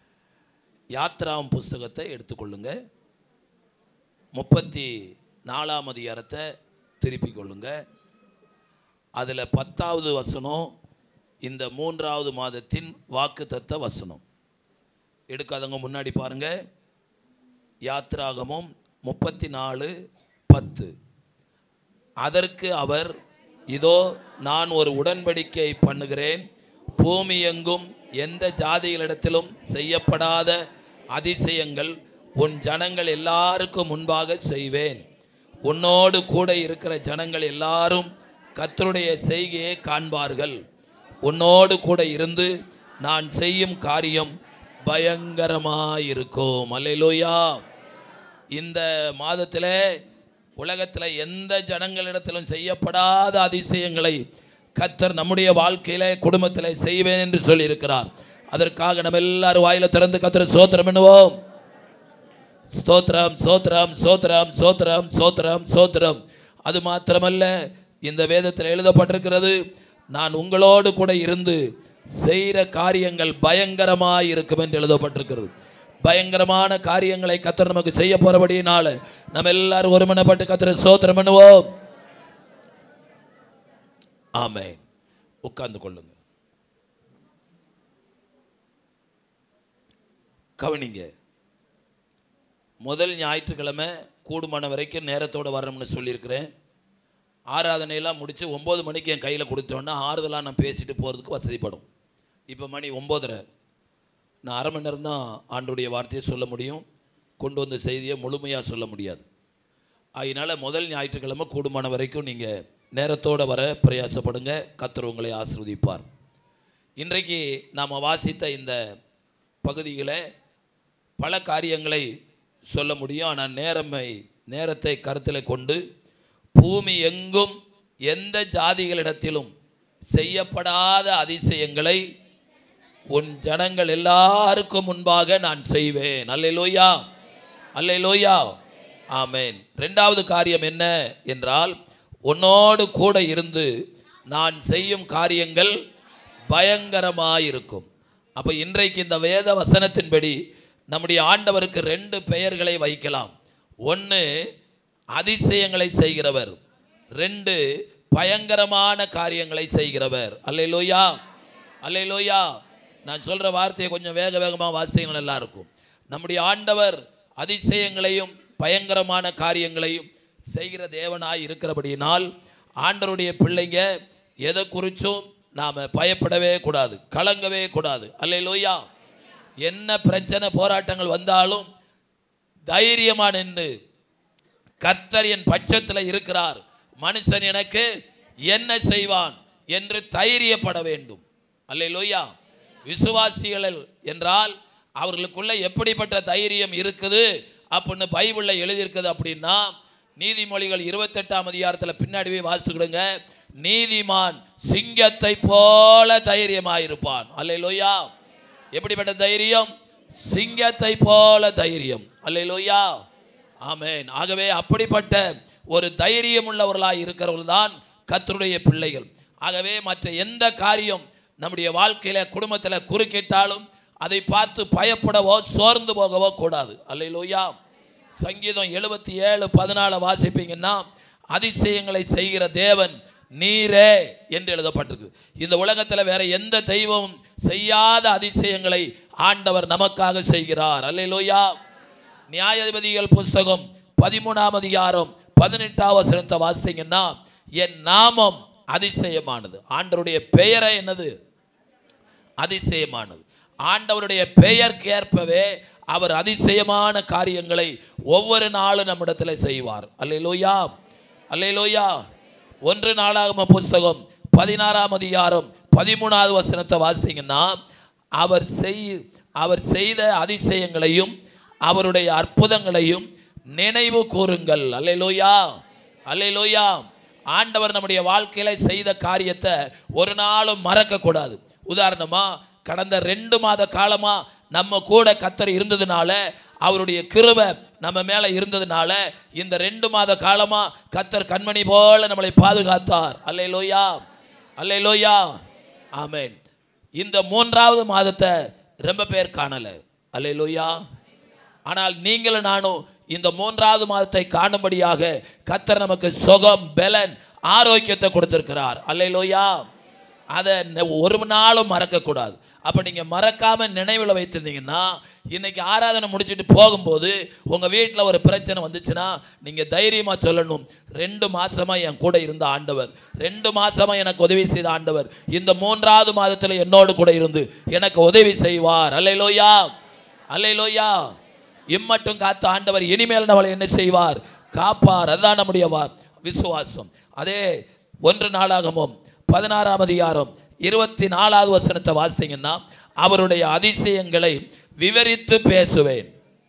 யாத்ராம் புஸ்தகத்தை எடுத்துக்கொள்ளுங்க முப்பத்தி நாலாம் அதிகாரத்தை திருப்பிக் கொள்ளுங்க அதில் பத்தாவது வசனம் இந்த மூன்றாவது மாதத்தின் வாக்குத்தத்த வசனம் எடுக்காதவங்க முன்னாடி பாருங்க யாத்ராகமும் முப்பத்தி நாலு பத்து அதற்கு அவர் இதோ நான் ஒரு உடன்படிக்கை பண்ணுகிறேன் பூமி எங்கும் எந்த ஜாதிகளிடத்திலும் செய்யப்படாத அதிசயங்கள் உன் ஜனங்கள் எல்லாருக்கும் முன்பாக செய்வேன் உன்னோடு கூட இருக்கிற ஜனங்கள் எல்லாரும் கர்த்தருடைய செய்கையை காண்பார்கள் உன்னோடு கூட இருந்து நான் செய்யும் காரியம் பயங்கரமாயிருக்கும் அல்லேலூயா இந்த மாதத்தில் உலகத்தில் எந்த ஜனங்களிடத்திலும் செய்யப்படாத அதிசயங்களை கத்தர் நம்முடைய வாழ்க்கையில குடும்பத்தில் செய்வேன் என்று சொல்லியிருக்கிறார் அதற்காக நம்ம எல்லாரும் வாயில திறந்து கத்தரை சோத்திரம் பண்ணுவோம் ஸ்தோத்திரம் சோத்திரம் சோத்திரம் சோத்திரம் சோத்திரம் சோத்திரம் அது மாத்திரமல்ல இந்த வேதத்தில் எழுதப்பட்டிருக்கிறது நான் உங்களோடு கூட இருந்து செய்கிற காரியங்கள் பயங்கரமாய் இருக்கும் என்று எழுதப்பட்டிருக்கிறது பயங்கரமான காரியங்களை கத்தர் நமக்கு செய்ய போறபடியினால நம்ம எல்லாரும் ஒருமனப்பட்டு கத்தரை சோத்திரம் பண்ணுவோம் ஆமென் உட்கார்ந்து கொள்ளுங்க கவனிங்க முதல் ஞாயிற்றுக்கிழமை கூடுமான வரைக்கும் நேரத்தோடு வரணும்னு சொல்லியிருக்கிறேன் ஆராதனையெல்லாம் முடித்து ஒம்பது மணிக்கு என் கையில் கொடுத்தோன்னா ஆறுதலாக நான் பேசிட்டு போகிறதுக்கு வசதிப்படும் இப்போ மணி ஒம்போதரை நான் அரை மணி நேரம் தான் ஆண்டுடைய வார்த்தையை சொல்ல முடியும் கொண்டு வந்த செய்தியை முழுமையாக சொல்ல முடியாது அதனால் முதல் ஞாயிற்றுக்கிழமை கூடுமான வரைக்கும் நீங்கள் நேரத்தோடு வர பிரயாசப்படுங்க கர்த்தர் உங்களை ஆசிர்வதிப்பார் இன்றைக்கு நாம் வாசித்த இந்த பகுதியில் பல காரியங்களை சொல்ல முடியும் ஆனால் நேரமை நேரத்தை கருத்தில் கொண்டு பூமி எங்கும் எந்த ஜாதிகளிடத்திலும் செய்யப்படாத அதிசயங்களை உன் ஜனங்கள் எல்லாருக்கும் முன்பாக நான் செய்வேன் அல்லேலூயா அல்லேலூயா ஆமென் ரெண்டாவது காரியம் என்ன என்றால் உன்னோடு கூட இருந்து நான் செய்யும் காரியங்கள் பயங்கரமாயிருக்கும் அப்போ இன்றைக்கு இந்த வேத வசனத்தின்படி நம்முடைய ஆண்டவருக்கு ரெண்டு பெயர்களை வைக்கலாம் ஒன்று அதிசயங்களை செய்கிறவர் ரெண்டு பயங்கரமான காரியங்களை செய்கிறவர் அல்லேலூயா அல்லேலூயா நான் சொல்கிற வார்த்தையை கொஞ்சம் வேக வேகமாக வாசித்தீங்கன்னா நல்லா இருக்கும் நம்முடைய ஆண்டவர் அதிசயங்களையும் பயங்கரமான காரியங்களையும் செய்கிற தேவனாய் இருக்கிறபடியினால் ஆண்டவருடைய பிள்ளைங்க எதை குறித்தும் நாம் பயப்படவே கூடாது கலங்கவே கூடாது அல்லேலூயா என்ன பிரச்சனை போராட்டங்கள் வந்தாலும் தைரியமா நின்று கர்த்தர் என் பட்சத்தில் இருக்கிறார் மனுஷன் எனக்கு என்ன செய்வான் என்று தைரியப்பட வேண்டும் அல்லேலூயா விசுவாசிகள் என்றால் அவர்களுக்குள்ள எப்படிப்பட்ட தைரியம் இருக்குது அப்படின்னு பைபிளில் எழுதியிருக்குது அப்படின்னா நீதிமொழிகள் இருபத்தெட்டாம் அதிகாரத்தில் பின்னாடி போய் வாசித்துக்கிடுங்க நீதிமான் சிங்கத்தை போல தைரியமாயிருப்பான் அல்லேலூயா எப்படிப்பட்ட தைரியம் சிங்கத்தை போல தைரியம் அல்லேலூயா ஆமென் ஆகவே அப்படிப்பட்ட ஒரு தைரியம் உள்ளவர்களாய் இருக்கிறவர்கள் தான் கர்த்தருடைய பிள்ளைகள் ஆகவே மற்ற எந்த காரியம் நம்முடைய வாழ்க்கையில குடும்பத்தில் குறுக்கிட்டாலும் அதை பார்த்து பயப்படவோ சோர்ந்து போகவோ கூடாது அல்லேலூயா சங்கீதம் எழுபத்தி ஏழு பதினாலு வாசிப்பீங்கன்னா அதிசயங்களை செய்கிற தேவன் நீரே என்று எழுதப்பட்டிருக்கு இந்த உலகத்தில் வேற எந்த தெய்வமும் செய்யாத அதிசயங்களை ஆண்டவர் நமக்காக செய்கிறார் அல்லேலூயா நியாயாதிபதிகள் புஸ்தகம் பதிமூணாம் அதிகாரம் பதினெட்டாம் வசனத்தை வாசித்தீங்கன்னா என் நாமம் அதிசயமானது ஆண்டவருடைய பெயரை என்னது அதிசயமானது ஆண்டவருடைய பெயர்க்கேற்பவே அவர் அதிசயமான காரியங்களை ஒவ்வொரு நாளும் நம்மிடத்தில் செய்வார் அல்லேலூயா அல்லேலூயா ஒன்று நாளாகம புஸ்தகம் பதினாறாம் அதிகாரம் பதிமூணாவது வசனத்தை வாசித்தீங்கன்னா அவர் செய் அவர் செய்த அதிசயங்களையும் அவருடைய அற்புதங்களையும் நினைவு கூறுங்கள் அல்லேலூயா அல்லேலூயா ஆண்டவர் நம்முடைய வாழ்க்கையில செய்த காரியத்தை ஒரு நாளும் மறக்க கூடாது உதாரணமா கடந்த ரெண்டு மாத காலமா நம்ம கூட கத்தர் இருந்ததுனால அவருடைய கிருபை நம்ம மேல இருந்ததுனால இந்த ரெண்டு மாத காலமா கத்தர் கண்மணி போல நம்மளை பாதுகாத்தார் அல்லேலூயா அல்லேலூயா ஆமென் இந்த மூன்றாவது மாதத்தை ரொம்ப பேர் காணல அல்லேலூயா ஆனால் நீங்களும் நானும் இந்த மூன்றாவது மாதத்தை காணும்படியாக கத்தர் நமக்கு சுகம் பலன் ஆரோக்கியத்தை கொடுத்திருக்கிறார் அல்லேலூயா அதை நெ- ஒரு நாளும் மறக்கக்கூடாது அப்போ நீங்கள் மறக்காம நினைவில் வைத்திருந்தீங்கன்னா இன்னைக்கு ஆராதனை முடிச்சுட்டு போகும்போது உங்கள் வீட்டில் ஒரு பிரச்சனை வந்துச்சுன்னா நீங்கள் தைரியமாக சொல்லணும் ரெண்டு மாசமா என் கூட இருந்த ஆண்டவர் ரெண்டு மாசமா எனக்கு உதவி செய்த ஆண்டவர் இந்த மூன்றாவது மாதத்தில் என்னோடு கூட இருந்து எனக்கு உதவி செய்வார் அல்லேலூயா அல்லேலூயா இம்மட்டும் காத்த ஆண்டவர் இனிமேல் நம்மளை என்ன செய்வார் காப்பார் அதுதான் நம்முடைய வா- விசுவாசம் அதே ஒன்று நாளாகமும் பதினாறாம் அதிகாரம் இருபத்தி நாலாவது வசனத்தை வாசித்தீங்கன்னா அவருடைய அதிசயங்களை விவரித்து பேசுவேன்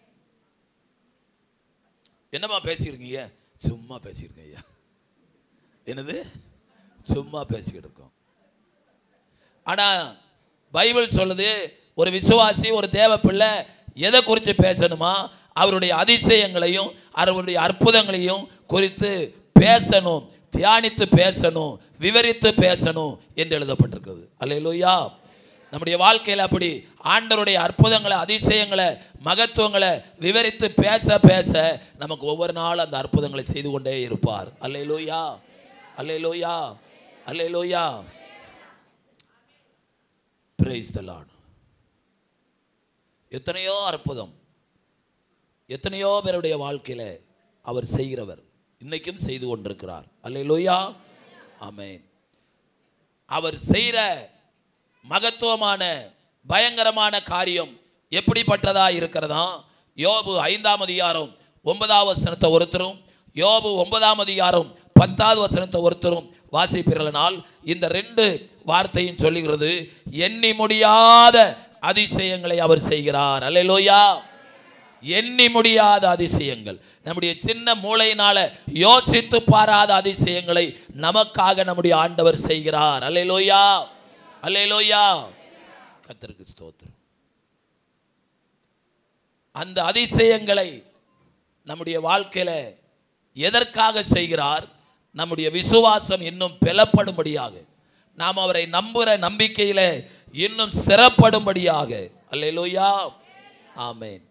என்னம்மா பேசியிருக்கீங்க சும்மா பேசியிருக்கேன் ஐயா என்னது சும்மா பேசிக்கிட்டு இருக்கோம் ஆனா பைபிள் சொல்லுது ஒரு விசுவாசி ஒரு தேவ பிள்ளை எதை குறித்து பேசணுமா அவருடைய அதிசயங்களையும் அவருடைய அற்புதங்களையும் குறித்து பேசணும் தியானித்து பேசணும் விவரித்து பேசணும் என்று எழுதப்பட்டிருக்கிறது அல்லேலூயா நம்முடைய வாழ்க்கையில் அப்படி ஆண்டவருடைய அற்புதங்களை அதிசயங்களை மகத்துவங்களை விவரித்து பேச பேச நமக்கு ஒவ்வொரு நாளும் அந்த அற்புதங்களை செய்து கொண்டே இருப்பார் அல்லேலூயா அல்லேலூயா அல்லேலூயா பிரைஸ் த லார்ட் எத்தனையோ அற்புதம் எத்தனையோ பேருடைய வாழ்க்கையில அவர் செய்கிறவர் இன்னைக்கும் செய்து கொண்டிருக்கிறார் அல்லேலூயா ஆமென் அவர் செய்கிற மகத்துவமான பயங்கரமான காரியம் எப்படிப்பட்டதா இருக்கிறதா யோபு ஐந்தாம் அதிகாரம் ஒன்பதாம் வசனத்தை ஒருத்தரும் யோபு ஒன்பதாம் அதிகாரம் பத்தாவது வசனத்தை ஒருத்தரும் வாசிப்பீர்களானால் இந்த ரெண்டு வார்த்தையும் சொல்லுகிறது எண்ணி முடியாத அதிசயங்களை அவர் செய்கிறார் அல்லேலூயா எண்ணி முடியாத அதிசயங்கள் நம்முடைய சின்ன மூளையினால யோசித்து பாராத அதிசயங்களை நமக்காக நம்முடைய ஆண்டவர் செய்கிறார் அல்லேலூயா அல்லேலூயா கர்த்தருக்கு ஸ்தோத்திரம் அந்த அதிசயங்களை நம்முடைய வாழ்க்கையில எதற்காக செய்கிறார் நம்முடைய விசுவாசம் இன்னும் பெலப்படும்படியாக நாம் அவரை நம்புகிற நம்பிக்கையில இன்னும் ஸ்திரப்படும்படியாக அல்லேலூயா ஆமென்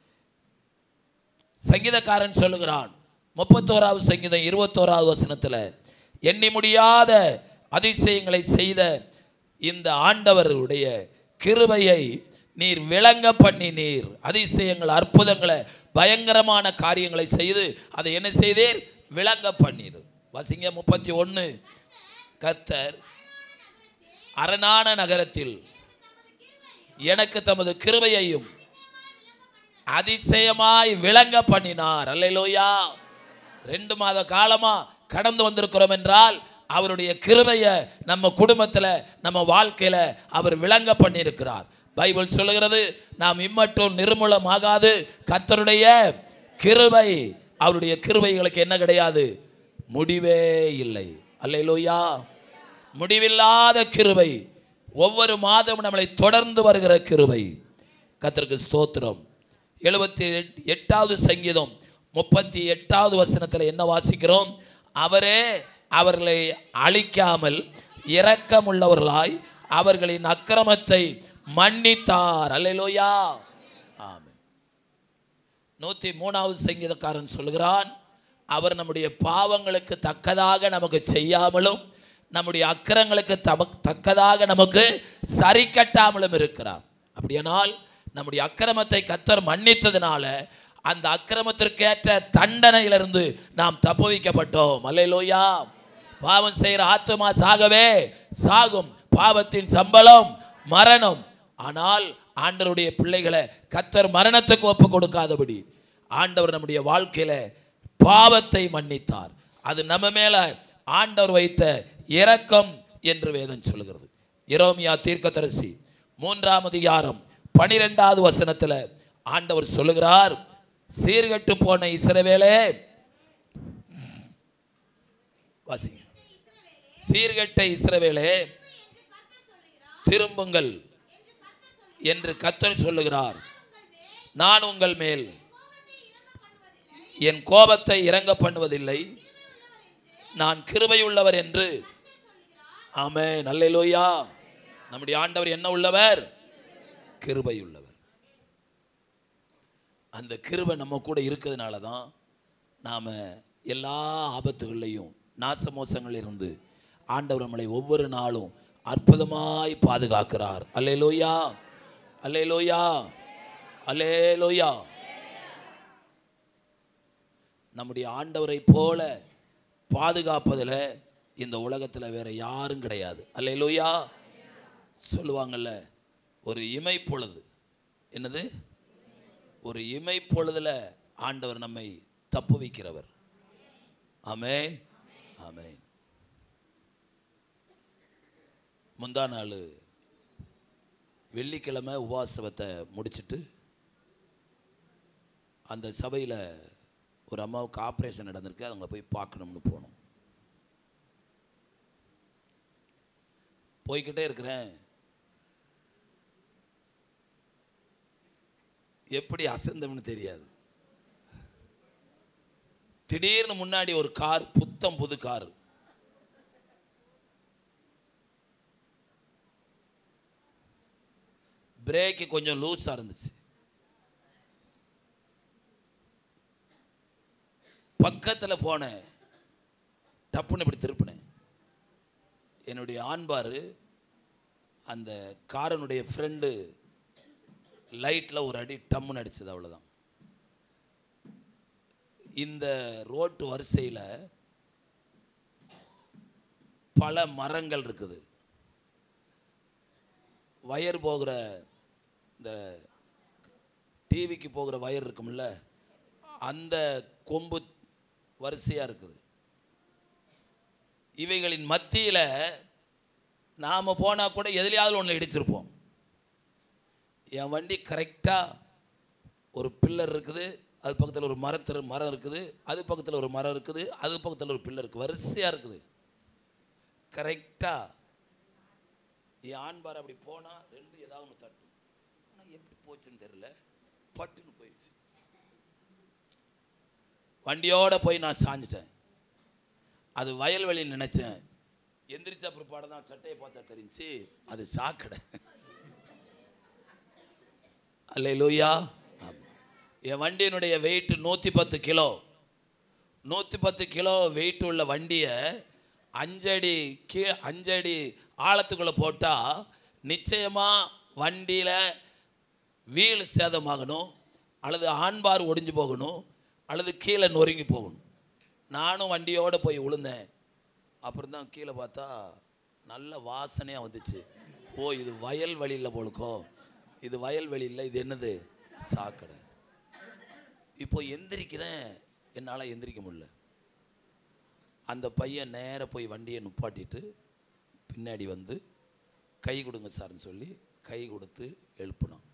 சங்கீதக்காரன் சொல்லுகிறான் முப்பத்தோராவது சங்கீதம் இருபத்தோராவது வசனத்துல எண்ணி முடியாத அதிசயங்களை செய்த இந்த ஆண்டவருடைய கிருபையை நீர் விளங்க பண்ணி நீர் அதிசயங்கள் அற்புதங்களை பயங்கரமான காரியங்களை செய்து அதை என்ன செய்தீர் விளங்க பண்ணீர் வசிங்க முப்பத்தி ஒன்று கர்த்தர் அரணான நகரத்தில் எனக்கு தமது கிருபையையும் அதிசயமாய் விளங்க பண்ணினார் அல்லேலூயா ரெண்டு மாத காலமா கடந்து வந்திருக்கிறோம் என்றால் அவருடைய கிருபையை நம்ம குடும்பத்துல நம்ம வாழ்க்கையில அவர் விளங்க பண்ணியிருக்கிறார் பைபிள் சொல்லுகிறது நாம் இம்மட்டும் நிர்மூலமாகாது கர்த்தருடைய கிருபை அவருடைய கிருபைகளுக்கு என்ன கிடையாது முடிவே இல்லை அல்லேலூயா முடிவில்லாத கிருபை ஒவ்வொரு மாதமும் நம்மளை தொடர்ந்து வருகிற கிருபை கர்த்தருக்கு ஸ்தோத்திரம் எழுபத்தி எட்டாவது சங்கீதம் முப்பத்தி எட்டாவது வசனத்தில் என்ன வாசிக்கிறோம் அவரே அவர்களை அழிக்காமல் இரக்கமுள்ளவர்களாய் அவர்களின் அக்கிரமத்தை மன்னித்தார் அல்லேலூயா ஆமென் நூற்றி மூணாவது சங்கீதக்காரன் சொல்கிறான் அவர் நம்முடைய பாவங்களுக்கு தக்கதாக நமக்கு செய்யாமலும் நம்முடைய அக்கிரங்களுக்கு தமக்கு தக்கதாக நமக்கு சரி கட்டாமலும் இருக்கிறார் அப்படியானால் நம்முடைய அக்கிரமத்தை கத்தர் மன்னித்ததுனால அந்த அக்கிரமத்திற்கேற்ற தண்டனையிலிருந்து நாம் தப்புவிக்கப்பட்டோம் அல்லேலூயா பாவம் செய்கிற ஆத்துமா சாகவே சாகும் பாவத்தின் சம்பளம் மரணம் ஆனால் ஆண்டவருடைய பிள்ளைகளை கத்தர் மரணத்துக்கு ஒப்பு கொடுக்காதபடி ஆண்டவர் நம்முடைய வாழ்க்கையில பாவத்தை மன்னித்தார் அது நம்ம மேல ஆண்டவர் வைத்த இரக்கம் என்று வேதம் சொல்லுகிறது எரோமியா தீர்க்கதரிசி மூன்றாம் அதிகாரம் பனிரெண்டாவது வசனத்துல ஆண்டவர் சொல்லுகிறார் சீர்கெட்டு போன இஸ்ரவேலே வாசிங்க சீர்கெட்ட இஸ்ரவேலே திரும்புங்கள் என்று கத்தர் சொல்லுகிறார் நான் உங்கள் மேல் என் கோபத்தை இறங்க பண்ணுவதில்லை நான் கிருபையுள்ளவர் என்று ஆமே நல்லையிலோயா நம்முடைய ஆண்டவர் என்ன உள்ளவர் கிருபையுள்ளவர் அந்த கிருபை நம்ம கூட இருக்கிறதுனால தான் நாம் எல்லா ஆபத்துகள்லையும் நாசமோசங்கள் இருந்து ஆண்டவர் நம்மளை ஒவ்வொரு நாளும் அற்புதமாய் பாதுகாக்கிறார் அல்லேலோயா அல்லேலோயா அல்லேலோயா நம்முடைய ஆண்டவரை போல பாதுகாப்பதில் இந்த உலகத்தில் வேற யாரும் கிடையாது அல்லேலோயா சொல்லுவாங்கல்ல ஒரு இமை பொழுது என்னது ஒரு இமை பொழுதுல ஆண்டவர் நம்மை தப்பு வைக்கிறவர் ஆமென் ஆமென் முந்தா நாள் வெள்ளிக்கிழமை உபாசவத்தை முடிச்சிட்டு அந்த சபையில் ஒரு அம்மாவுக்கு ஆப்ரேஷன் நடந்திருக்கு அவங்கள போய் பார்க்கணும்னு போனோம் போய்கிட்டே இருக்கிறேன் எப்படி அசந்தம்னு தெரியாது திடீர்னு முன்னாடி ஒரு கார் புத்தம் புது கார் பிரேக்கு கொஞ்சம் லூஸாக இருந்துச்சு பக்கத்தில் போனேன் டப்புன்னு இப்படி திருப்பினேன் என்னுடைய ஆண்பார் அந்த காரனுடைய ஃப்ரெண்டு லைட்டில் ஒரு அடி டம்முன்னு அடிச்சது அவ்வளோதான் இந்த ரோட்டு வரிசையில் பல மரங்கள் இருக்குது வயர் போகிற இந்த டிவிக்கு போகிற வயர் இருக்கும்ல அந்த கொம்பு வரிசையாக இருக்குது இவைகளின் மத்தியில் நாம் போனால் கூட எதுலையாவது ஒன்றில் இடிச்சிருப்போம் என் வண்டி கரெக்டாக ஒரு பில்லர் இருக்குது அது பக்கத்தில் ஒரு மரத்திரு மரம் இருக்குது அது பக்கத்தில் ஒரு மரம் இருக்குது அது பக்கத்தில் ஒரு பில்லர் இருக்குது வரிசையாக இருக்குது கரெக்டாக என் ஆண்பார் அப்படி போனால் ரெண்டு ஏதாவது ஒன்று தட்டும் ஆனால் எப்படி போச்சுன்னு தெரியல பட்டுன்னு போயிடுச்சு வண்டியோட போய் நான் சாஞ்சிட்டேன் அது வயல்வெளி நினைச்சேன் எந்திரிச்ச பிற்பாடு தான் சட்டையை பார்த்தா தெரிஞ்சு அது சாக்கடை அல்ல லூயா என் வண்டியினுடைய வெயிட் நூற்றி பத்து கிலோ நூற்றி பத்து கிலோ வெயிட் உள்ள வண்டியை அஞ்சடி கீ அஞ்சடி ஆழத்துக்குள்ளே போட்டால் நிச்சயமாக வண்டியில் வீல் சேதமாகணும் அல்லது ஆண்பார் ஒடிஞ்சு போகணும் அல்லது கீழே நொறுங்கி போகணும் நானும் வண்டியோடு போய் விழுந்தேன் அப்புறம் தான் கீழே பார்த்தா நல்ல வாசனையாக வந்துச்சு ஓ இது வயல் வழியில் போலுக்கோ இது வயல் வெளியில் இது என்னது சாக்கடை இப்போ எந்திரிக்கிறேன் என்னால் எந்திரிக்க முடியல அந்த பையன் நேராக போய் வண்டியை நுப்பாட்டிட்டு பின்னாடி வந்து கை கொடுங்க சார்னு சொல்லி கை கொடுத்து எழுப்பினான்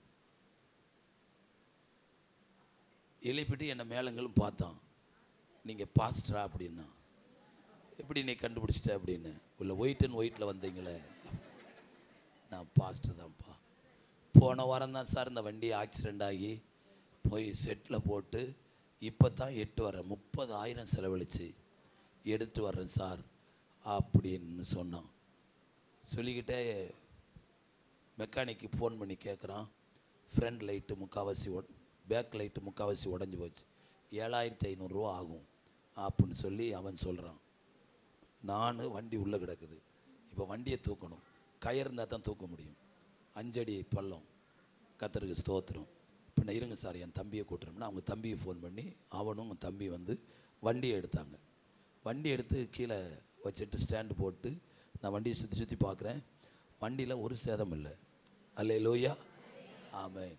எழுப்பிட்டு என்னை மேலங்களும் பார்த்தான் நீங்கள் பாஸ்டரா அப்படின்னா எப்படி நீ கண்டுபிடிச்சிட்ட அப்படின்னு உள்ள ஒயிட் அண்ட் ஒயிட்டில் வந்தீங்களே நான் பாஸ்டர் தான்ப்பா போன வாரம் தான் சார் இந்த வண்டி ஆக்சிடெண்ட் ஆகி போய் செட்டில் போட்டு இப்போ தான் எட்டு வரேன் முப்பது ஆயிரம் செலவழிச்சு எடுத்து வர்றேன் சார் அப்படின்னு சொன்னான் சொல்லிக்கிட்டே மெக்கானிக்கு ஃபோன் பண்ணி கேட்குறான் ஃப்ரண்ட் லைட்டு முக்கால்வாசி உட பேக் லைட்டு முக்கால்வாசி உடஞ்சி போச்சு ஏழாயிரத்தி ஐநூறுரூவா ஆகும் அப்படின்னு சொல்லி அவன் சொல்கிறான் நான் வண்டி உள்ளே கிடக்குது இப்போ வண்டியை தூக்கணும் கயிறு இருந்தால் தான் தூக்க முடியும் அஞ்சடி பள்ளம் கத்தருக்கு ஸ்தோத்திரம் பின்ன இருங்க சார் என் தம்பியை கூட்டுறோம்னா அவங்க தம்பியை ஃபோன் பண்ணி அவனும் அவங்க தம்பி வந்து வண்டியை எடுத்தாங்க வண்டி எடுத்து கீழே வச்சுட்டு ஸ்டாண்டு போட்டு நான் வண்டியை சுற்றி சுற்றி பார்க்குறேன் வண்டியில் ஒரு சேதம் இல்லை அல்ல லோயா ஆமென்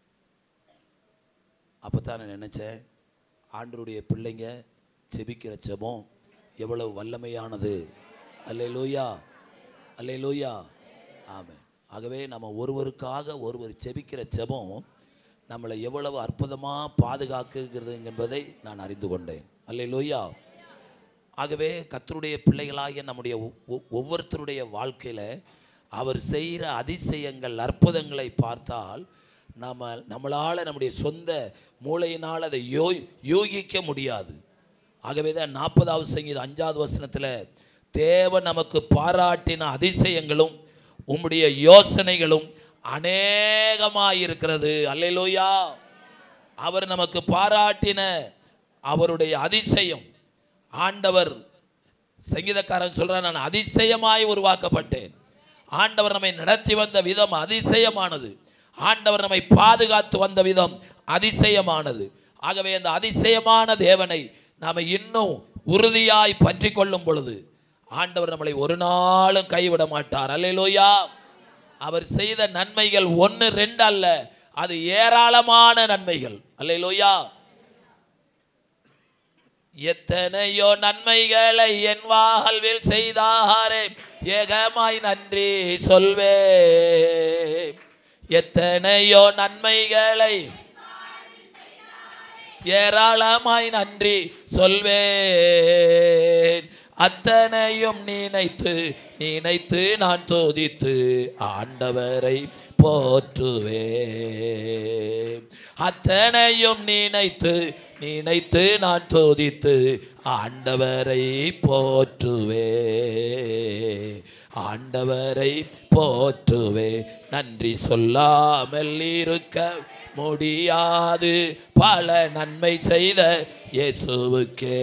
அப்போ தான் நான் நினச்சேன் ஆண்டருடைய பிள்ளைங்க செபிக்கிற செபம் எவ்வளவு வல்லமையானது அல்லே லோயா அல்லே லோயா ஆமென் ஆகவே நம்ம ஒருவருக்காக ஒருவர் செபிக்கிற செபம் நம்மளை எவ்வளவு அற்புதமாக பாதுகாக்குகிறது என்பதை நான் அறிந்து கொண்டேன் அல்லே லோயா ஆகவே கத்தருடைய பிள்ளைகளாகிய நம்முடைய ஒ- ஒ- ஒவ்வொருத்தருடைய வாழ்க்கையில் அவர் செய்கிற அதிசயங்கள் அற்புதங்களை பார்த்தால் நம்ம நம்மளால் நம்முடைய சொந்த மூளையினால் அதை யோ யூகிக்க முடியாது ஆகவே தான் நாற்பதாவது சங்கீதம் அஞ்சாவது வசனத்தில் தேவன் நமக்கு பாராட்டின அதிசயங்களும் உம்முடைய யோசனைகளும் அநேகமாயிருக்கிறது அல்லேலூயா அவர் நமக்கு பாராட்டின அவருடைய அதிசயம் ஆண்டவர் சங்கீதக்காரன் சொல்றான் நான் அதிசயமாய் உருவாக்கப்பட்டேன் ஆண்டவர் நம்மை நடத்தி வந்த விதம் அதிசயமானது ஆண்டவர் நம்மை பாதுகாத்து வந்த விதம் அதிசயமானது ஆகவே அந்த அதிசயமான தேவனை நாம் இன்னும் உறுதியாய் பற்றி கொள்ளும் பொழுது ஆண்டவர் நம்மளை ஒரு நாளும் கைவிட மாட்டார் அல்லேலூயா அவர் செய்த நன்மைகள் ஒன்று ரெண்டு அல்ல அது ஏராளமான நன்மைகள் அல்லேலூயா எத்தனையோ நன்மைகளை என் வாழ்வில் செய்தாரே ஏகமாய் நன்றி சொல்வே எத்தனையோ நன்மைகளை ஏராளமாய் நன்றி சொல்வேன் அத்தனையும் நினைத்து நினைத்து நான் தோதித்து ஆண்டவரை போற்றுவேன் அத்தனையும் நினைத்து நினைத்து நான் தோதித்து ஆண்டவரை போற்றுவேன் ஆண்டவரை போற்றுவே நன்றி சொல்லாமல் இருக்க முடியாது பல நன்மை செய்த இயேசுவுக்கே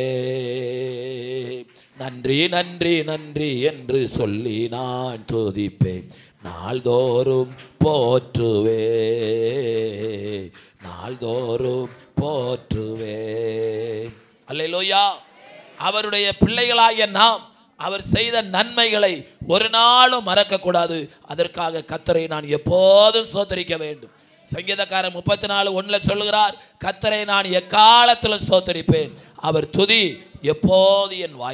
நன்றி நன்றி நன்றி என்று சொல்லி நான் துதிப்பேன் நாள்தோறும் போற்றுவே நாள்தோறும் போற்றுவே அல்லேலூயா அவருடைய பிள்ளைகளாகிய நாம் அவர் செய்த நன்மைகளை ஒரு நாளும் மறக்கக்கூடாது அதற்காக கத்தரை நான் எப்போதும் சோத்தரிக்க வேண்டும் சங்கீதக்காரன் முப்பத்தி நாலு ஒன்றில் சொல்லுகிறார் கத்தரை நான் எக்காலத்திலும் சோத்தரிப்பேன் அவர் துதி எப்போது என் வாயில் இருக்கும்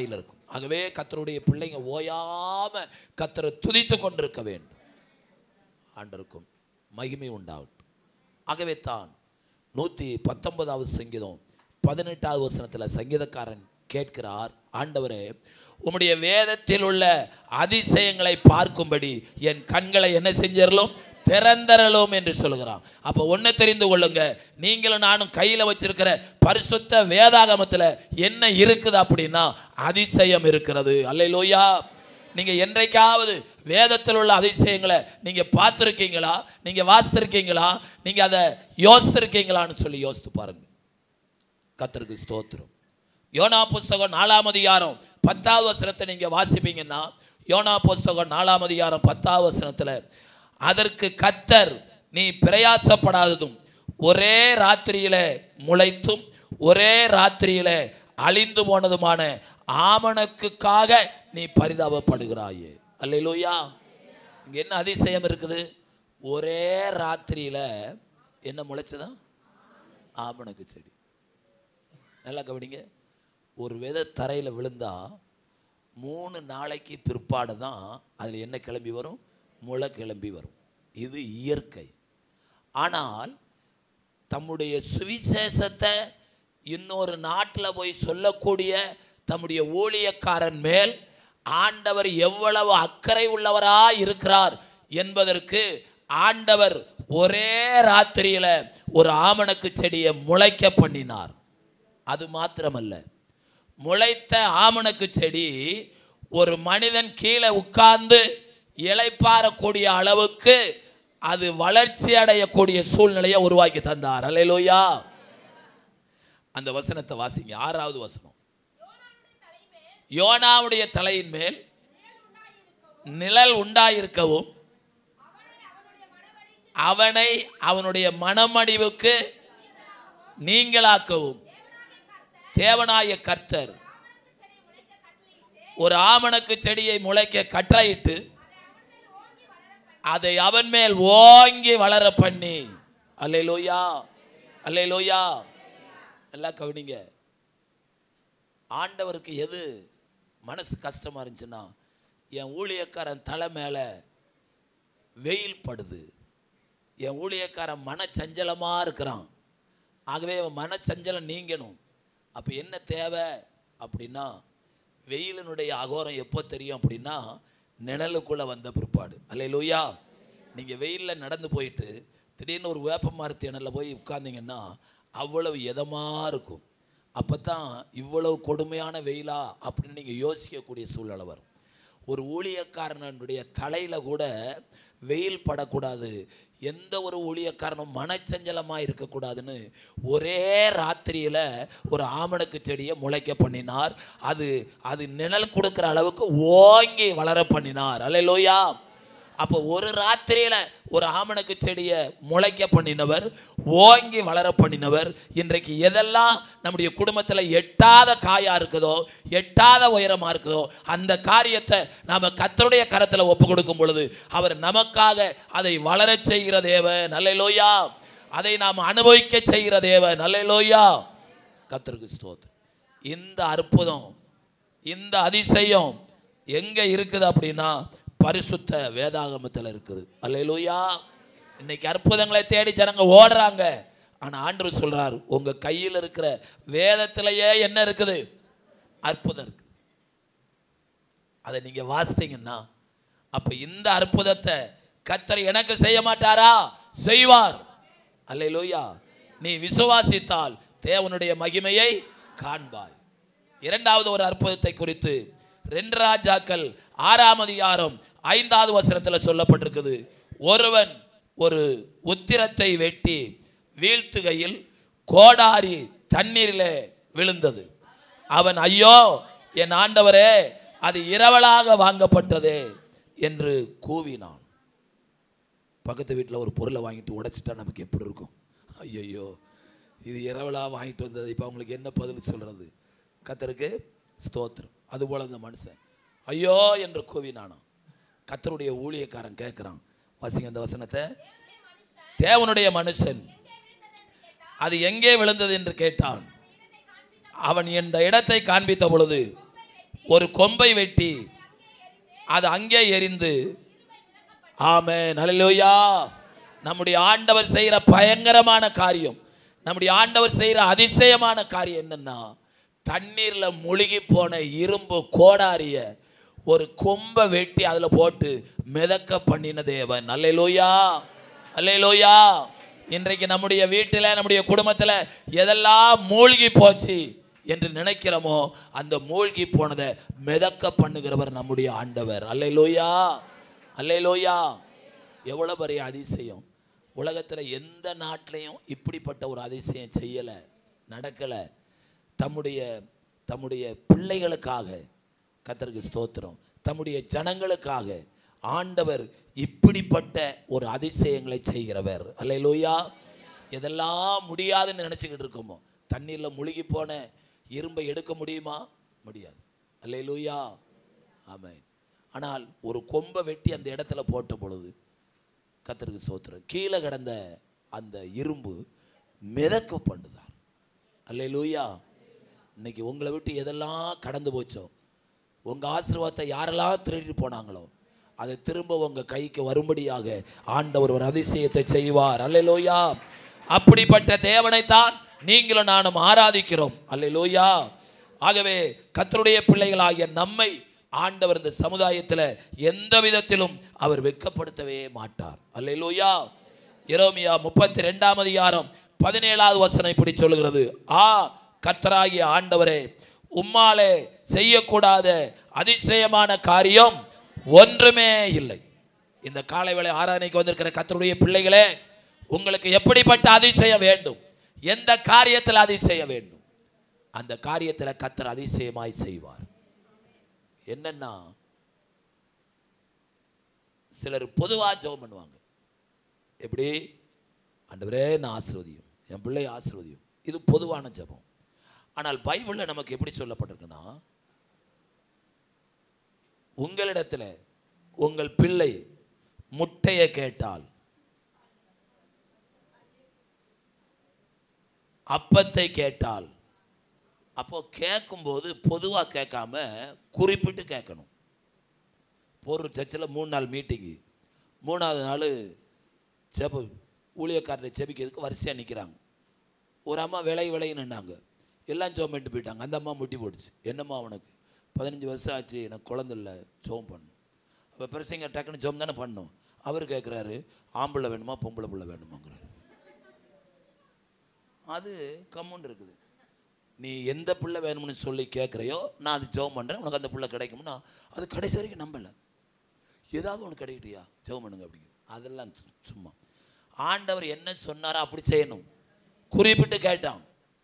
ஆகவே கத்தருடைய பிள்ளைங்க ஓயாம கத்தரை துதித்து கொண்டிருக்க வேண்டும் ஆண்டருக்கும் மகிமை உண்டாகட்டும் ஆகவே தான் நூற்றி பத்தொன்பதாவது சங்கீதம் பதினெட்டாவது வசனத்தில் சங்கீதக்காரன் கேட்கிறார் ஆண்டவரே உம்முடைய வேதத்தில் உள்ள அதிசயங்களை பார்க்கும்படி என் கண்களை என்ன செஞ்சிடலும் திறந்தரலும் என்று சொல்கிறான் அப்போ ஒன்று தெரிந்து கொள்ளுங்க நீங்களும் நானும் கையில் வச்சிருக்கிற பரிசுத்த வேதாகமத்தில் என்ன இருக்குது அப்படின்னா அதிசயம் இருக்கிறது அல்லையிலோயா நீங்க என்றைக்காவது வேதத்தில் உள்ள அதிசயங்களை நீங்க பார்த்துருக்கீங்களா நீங்க வாசித்திருக்கீங்களா நீங்க அதை யோசித்திருக்கீங்களான்னு சொல்லி யோசித்து பாருங்க கத்தருக்கு ஸ்தோத்திரம் யோனா புஸ்தகம் நாலாம் அதிகாரம் பத்தாவது வசனத்தை நீங்க வாசிப்பீங்கன்னா யோனா புஸ்தகம் நாலாம் அதிகாரம் பத்தாவது வசனத்துல அதற்கு கத்தர் நீ பிரயாசப்படாததும் ஒரே ராத்திரியில முளைத்தும் ஒரே ராத்திரியில அழிந்து போனதுமான ஆமணக்குக்காக நீ பரிதாபப்படுகிறாயே அல்லேலூயா இங்க என்ன அதிசயம் இருக்குது ஒரே ராத்திரியில என்ன முளைச்சதா ஆமணக்கு செடி நல்லா கவனிங்க ஒரு விதை தரையில் விழுந்தா மூணு நாளைக்கு பிற்பாடு தான் அதில் என்ன கிளம்பி வரும் முளை கிளம்பி வரும் இது இயற்கை ஆனால் தம்முடைய சுவிசேஷத்தை இன்னொரு நாட்டில் போய் சொல்லக்கூடிய தம்முடைய ஊழியக்காரன் மேல் ஆண்டவர் எவ்வளவு அக்கறை உள்ளவராய் இருக்கிறார் என்பதற்கு ஆண்டவர் ஒரே ராத்திரியில ஒரு ஆமணக்கு செடியை முளைக்க பண்ணினார் அது மாத்திரமல்ல முளைத்த ஆமணக்கு செடி ஒரு மனிதன் கீழே உட்கார்ந்து இளைப்பாறக்கூடிய அளவுக்கு அது வளர்ச்சி அடையக்கூடிய சூழ்நிலையை உருவாக்கி தந்தார் அல்லேலூயா அந்த வசனத்தை வாசிங்க ஆறாவது வசனம் யோனாவுடைய தலையின் மேல் நிழல் உண்டாயிருக்கவும் அவனை அவனுடைய மனமடிவுக்கு நீங்களாக்கவும் தேவனாய கர்த்தர் ஒரு ஆமணக்கு செடியை முளைக்க கட்டளையிட்டு அதை அவன் மேல் ஓங்கி வளர பண்ணி அல்லேலூயா அல்லேலூயா நல்லா கவனிங்க ஆண்டவருக்கு எது மனசு கஷ்டமா இருந்துச்சுன்னா என் ஊழியக்காரன் தலை மேலே வெயில் படுது என் ஊழியக்காரன் மனச்சஞ்சலமா இருக்கிறான் ஆகவே அவன் மனச்சஞ்சலம் நீங்கணும் அப்போ என்ன தேவை அப்படின்னா வெயிலினுடைய அகோரம் எப்போ தெரியும் அப்படின்னா நிழலுக்குள்ளே வந்த பிற்பாடு அல்லையிலூயா நீங்கள் வெயிலில் நடந்து போயிட்டு திடீர்னு ஒரு வேப்ப மரத்து இணலில் போய் உட்கார்ந்தீங்கன்னா அவ்வளவு இதமாக இருக்கும் அப்போ தான் இவ்வளவு கொடுமையான வெயிலா அப்படின்னு நீங்கள் யோசிக்கக்கூடிய சூழ்நிலை வரும் ஒரு ஊழியக்காரனுடைய தலையில் கூட வெயில் படக்கூடாது எந்த ஒரு ஊழியக்காரனும் மனச்சஞ்சலமாக இருக்கக்கூடாதுன்னு ஒரே ராத்திரியில் ஒரு ஆமணக்கு செடியை முளைக்க பண்ணினார் அது அது நிழல் கொடுக்குற அளவுக்கு ஓங்கி வளர பண்ணினார் அல்லையிலோயா அப்போ ஒரு ராத்திரியில ஒரு ஆமணக்கு செடியை முளைக்க பண்ணினவர் ஓங்கி வளர பண்ணினவர் இன்றைக்கு எதெல்லாம் நம்முடைய குடும்பத்தில் எட்டாத காயா இருக்குதோ எட்டாத உயரமா இருக்குதோ அந்த காரியத்தை நாம கத்தருடைய கரத்தில் ஒப்பு கொடுக்கும் பொழுது அவர் நமக்காக அதை வளரச் செய்கிற தேவ நல்லையிலோயா அதை நாம் அனுபவிக்க செய்கிற தேவ நல்லையிலோயா கத்தருக்கு ஸ்தோத்திரம் இந்த அற்புதம் இந்த அதிசயம் எங்க இருக்குது அப்படின்னா பரிசுத்த வேதாகமத்தில் இருக்குது அல்லேலூயா இன்னைக்கு அற்புதங்களை தேடி ஜனங்க ஓடுறாங்க ஆனா ஆண்டவர் சொல்றார் உங்க கையில் இருக்கிற வேதத்திலேயே என்ன இருக்குது அற்புதம் இருக்கு அதை நீங்க வாசித்தீங்கன்னா அப்ப இந்த அற்புதத்தை கத்தர் எனக்கு செய்ய மாட்டாரா செய்வார் அல்லேலூயா நீ விசுவாசித்தால் தேவனுடைய மகிமையை காண்பாய் இரண்டாவது ஒரு அற்புதத்தை குறித்து ரெண்டு ராஜாக்கள் ஆறாம் அதிகாரம் ஐந்தாவது வசனத்தில் சொல்லப்பட்டிருக்குது ஒருவன் ஒரு உத்திரத்தை வெட்டி வீழ்த்துகையில் கோடாரி தண்ணீரிலே விழுந்தது அவன் ஐயோ என் ஆண்டவரே அது இரவலாக வாங்கப்பட்டதே என்று கூவினான் பக்கத்து வீட்டில் ஒரு பொருளை வாங்கிட்டு உடைச்சிட்டா நமக்கு எப்படி இருக்கும் ஐயோ இது இரவலாக வாங்கிட்டு வந்தது இப்போ அவங்களுக்கு என்ன பதில் சொல்றது கத்தருக்கு ஸ்தோத்திரம் அதுபோல அந்த மனுஷன் ஐயோ என்று கூவினானாம் கத்தருடைய ஊழியக்காரன் கேட்குறான் வாசிங்க அந்த வசனத்தை தேவனுடைய மனுஷன் அது எங்கே விழுந்தது என்று கேட்டான் அவன் இந்த இடத்தை காண்பித்த பொழுது ஒரு கொம்பை வெட்டி அது அங்கே எரிந்து ஆமென் ஹalleluya நம்முடைய ஆண்டவர் செய்கிற பயங்கரமான காரியம் நம்முடைய ஆண்டவர் செய்கிற அதிசயமான காரியம் என்னன்னா தண்ணீர்ல முழுகி போன இரும்பு கோடாரிய ஒரு கொம்பை வெட்டி அதில் போட்டு மிதக்க பண்ணின தேவன் அல்லேலூயா அல்லேலூயா இன்றைக்கு நம்முடைய வீட்டில் நம்முடைய குடும்பத்தில் எதெல்லாம் மூழ்கி போச்சு என்று நினைக்கிறோமோ அந்த மூழ்கி போனதை மிதக்க பண்ணுகிறவர் நம்முடைய ஆண்டவர் அல்லேலூயா அல்லேலூயா எவ்வளோ பெரிய அதிசயம் உலகத்தில் எந்த நாட்டிலையும் இப்படிப்பட்ட ஒரு அதிசயம் செய்யலை நடக்கலை தம்முடைய தம்முடைய பிள்ளைகளுக்காக கத்தருக்கு ஸ்தோத்திரம் தம்முடைய ஜனங்களுக்காக ஆண்டவர் இப்படிப்பட்ட ஒரு அதிசயங்களை செய்கிறவர் அல்லேலூயா எதெல்லாம் முடியாதுன்னு நினச்சிக்கிட்டு இருக்கோமோ தண்ணீரில் முழுகி போன இரும்பை எடுக்க முடியுமா முடியாது அல்லேலூயா ஆமென் ஆனால் ஒரு கொம்பை வெட்டி அந்த இடத்துல போட்ட பொழுது கத்தருக்கு ஸ்தோத்திரம் கீழே கிடந்த அந்த இரும்பு மிதக்க பண்ணுதார் அல்லேலூயா இன்னைக்கு உங்களை விட்டு எதெல்லாம் கடந்து போச்சோ உங்க ஆசீர்வாதத்தை யாரெல்லாம் திருடிட்டு போனாங்களோ அதை திரும்ப உங்க கைக்கு வரும்படியாக ஆண்டவர் ஒரு அதிசயத்தை செய்வார் அல்லேலூயா அப்படிப்பட்ட தேவனைத்தான் நீங்களும் நானும் ஆராதிக்கிறோம் அல்லேலூயா ஆகவே கத்தருடைய பிள்ளைகளாகிய நம்மை ஆண்டவர் இந்த சமுதாயத்தில் எந்த விதத்திலும் அவர் வெட்கப்படுத்தவே மாட்டார் அல்லேலூயா எரோமியா முப்பத்தி ரெண்டாம் அதிகாரம் பதினேழாவது வசனம் இப்படி சொல்லுகிறது ஆ கத்தராகிய ஆண்டவரே உம்மாலே செய்யக்கூடாத அதிசயமான காரியம் ஒன்றுமே இல்லை இந்த காலை வேளை ஆராதனைக்கு வந்திருக்கிற கத்தருடைய பிள்ளைகளே உங்களுக்கு எப்படிப்பட்ட அதிசயம் வேண்டும் எந்த காரியத்தில் அதிசயம் வேண்டும் அந்த காரியத்தில் கத்தர் அதிசயமாய் செய்வார் என்னன்னா சிலர் பொதுவாக ஜெபம் பண்ணுவாங்க எப்படி ஆண்டவரே நான் ஆசீர்வதியும் என் பிள்ளை ஆசீர்வதியும் இது பொதுவான ஜெபம் ஆனால் பைபிளில் நமக்கு எப்படி சொல்லப்பட்டிருக்குன்னா உங்களிடத்துல உங்கள் பிள்ளை முட்டையை கேட்டால் அப்பத்தை கேட்டால் அப்போ கேட்கும்போது பொதுவாக கேட்காம குறிப்பிட்டு கேட்கணும் ஒரு சர்ச்சில் மூணு நாள் மீட்டிங்கு மூணாவது நாள் செப ஊழியக்காரரை செபிக்கிறதுக்கு வரிசையாக நிற்கிறாங்க ஒரு அம்மா விலை விலைன்னு நின்னாங்க எல்லாம் ஜோம் பண்ணிட்டு போயிட்டாங்க அந்த அம்மா முட்டி போட்டுச்சு என்னம்மா அவனுக்கு பதினஞ்சு வருஷம் ஆச்சு எனக்கு குழந்தை இல்லை ஜோம் பண்ணும் அப்போ பெருசைங்க டக்குன்னு ஜோம் தானே பண்ணும் அவர் கேட்குறாரு ஆம்பளை வேணுமா பொம்பளை பிள்ளை வேணுமாங்கிறாரு அது கம்முன்னு இருக்குது நீ எந்த பிள்ளை வேணும்னு சொல்லி கேட்குறையோ நான் அது ஜெபம் பண்ணுறேன் உனக்கு அந்த பிள்ளை கிடைக்கும்னா அது கடைசி வரைக்கும் நம்பலை ஏதாவது ஒன்று கிடைக்கட்டியா ஜெபம் பண்ணுங்க அப்படிங்க அதெல்லாம் சு- சும்மா ஆண்டவர் என்ன சொன்னாரோ அப்படி செய்யணும் குறிப்பிட்டு கேட்டான்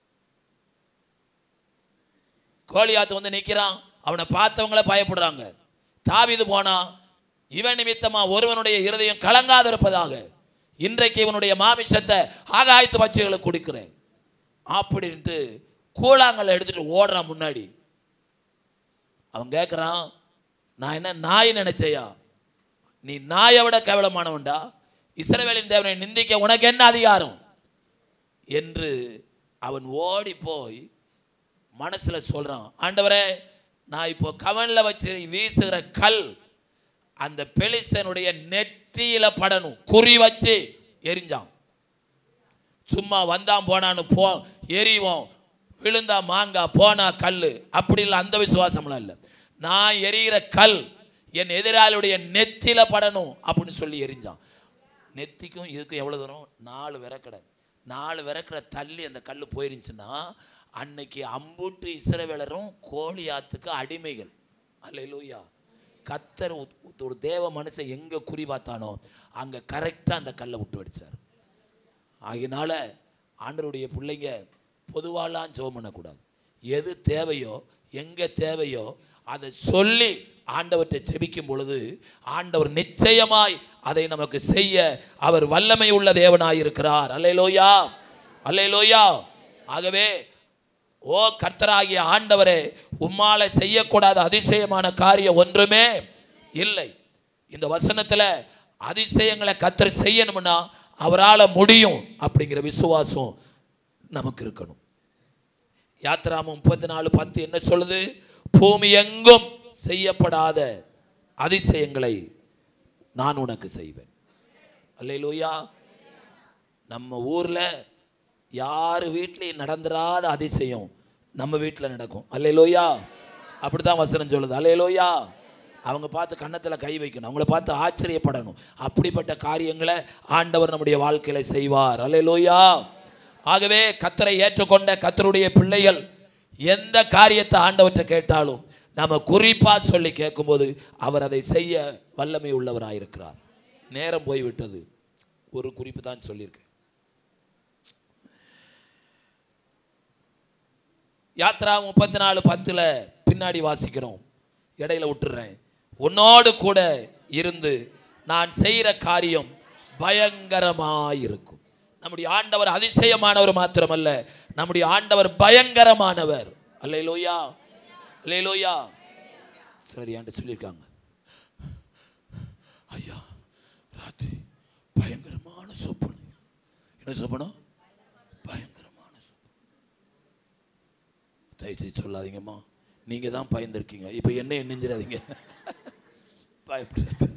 கோலியாத்து வந்து நிற்கிறான் அவனை பார்த்தவங்கள பயப்படுறாங்க தாவீது போனா இவன் நிமித்தமா ஒருவனுடைய இருதயம் கலங்காது இருப்பதாக இன்றைக்கு இவனுடைய மாமிசத்தை ஆகாயத்து பச்சைகளுக்கு கொடுக்கிறேன் அப்படின்ட்டு கூழாங்கல்ல எடுத்துட்டு ஓடுறான் முன்னாடி அவன் கேட்குறான் நான் என்ன நாய் நினைச்சையா நீ நாயை விட கேவலமானவன்டா இஸ்ரவேலின் தேவனை நிந்திக்க உனக்கு என்ன அதிகாரம் என்று அவன் ஓடி போய் மனசுல சொல்றான் ஆண்டவரே நான் இப்போ கவன்ல வச்சு வீசுகிற கல் அந்த பெலிஸ்தனுடைய நெற்றியில படணும் குறி வச்சு எரிஞ்சான் சும்மா வந்தான் போனான்னு போ எரிவோம் விழுந்தா மாங்காய் போனா கல் அப்படி இல்லை அந்த விசுவாசம்லாம் இல்லை நான் எரிகிற கல் என் எதிராளியுடைய நெத்தியில படணும் அப்படின்னு சொல்லி எரிஞ்சான் நெத்திக்கும் இதுக்கும் எவ்வளோ தூரம் நாலு விறக்கடை நாலு விறக்கடை தள்ளி அந்த கல் போயிருந்துச்சுன்னா அன்னைக்கு அம்புட்டு இஸ்ரவேலரும் கோலியாத்துக்கு அடிமைகள் அல்லேலூயா கத்தர் ஒரு- ஒரு தேவ மனுஷன் எங்கே குறி பார்த்தானோ அங்கே கரெக்டாக அந்த கல்லை விட்டு வடிச்சார் ஆகினால ஆண்டவருடைய பிள்ளைங்க பொதுவாலாம் ஜெபம் பண்ணக்கூடாது எது தேவையோ எங்கே தேவையோ அதை சொல்லி ஆண்டவற்றை செபிக்கும் பொழுது ஆண்டவர் நிச்சயமாய் அதை நமக்கு செய்ய அவர் வல்லமை உள்ள தேவனாய் இருக்கிறார் அல்லேலோயா அல்லேலோயா ஆகவே ஓ கர்த்தராகிய ஆண்டவரே உம்மால செய்யக்கூடாத அதிசயமான காரியம் ஒன்றுமே இல்லை இந்த வசனத்தில் அதிசயங்களை கத்தர் செய்யணும்னா அவரால் முடியும் அப்படிங்கிற விசுவாசம் நமக்கு இருக்கணும் யாத்திராமம் முப்பத்தி நாலு பத்து என்ன சொல்லுது பூமி எங்கும் செய்யப்படாத அதிசயங்களை நான் உனக்கு செய்வேன் அல்லேலூயா நம்ம ஊர்ல யார் வீட்லையும் நடந்துராத அதிசயம் நம்ம வீட்டில் நடக்கும் அல்லேலூயா அப்படிதான் வசனம் சொல்லுது அல்லேலூயா அவங்க பார்த்து கன்னத்தில் கை வைக்கணும் அவங்கள பார்த்து ஆச்சரியப்படணும் அப்படிப்பட்ட காரியங்களை ஆண்டவர் நம்முடைய வாழ்க்கையில செய்வார் அல்லேலூயா ஆகவே கத்தரை ஏற்றுக்கொண்ட கத்தருடைய பிள்ளைகள் எந்த காரியத்தை ஆண்டவற்றை கேட்டாலும் நம்ம குறிப்பா சொல்லி கேட்கும்போது அவர் அதை செய்ய வல்லமை உள்ளவராயிருக்கிறார் நேரம் போய்விட்டது ஒரு குறிப்பு தான் சொல்லியிருக்கேன் யாத்ரா முப்பத்தி நாலு பத்தில் பின்னாடி வாசிக்கிறோம் இடையில விட்டுறேன் உன்னோடு கூட இருந்து நான் செய்கிற காரியம் பயங்கரமாயிருக்கும் நம்முடைய ஆண்டவர் அதிசயமானவர் மாத்திரமல்ல நம்முடைய ஆண்டவர் பயங்கரமானவர் அல்லையிலோயா அல்லையிலோயா சரியாண்டு சொல்லியிருக்காங்க ஐயா ராத்திரி பயங்கரமான சொப்பனம் என்ன சொப்பனம் பயங்கரமான சொப்பனம் தயவுசெய்து சொல்லாதீங்கம்மா நீங்க தான் பயந்துருக்கீங்க இப்போ என்ன நெஞ்சிடாதீங்க பயப்படாது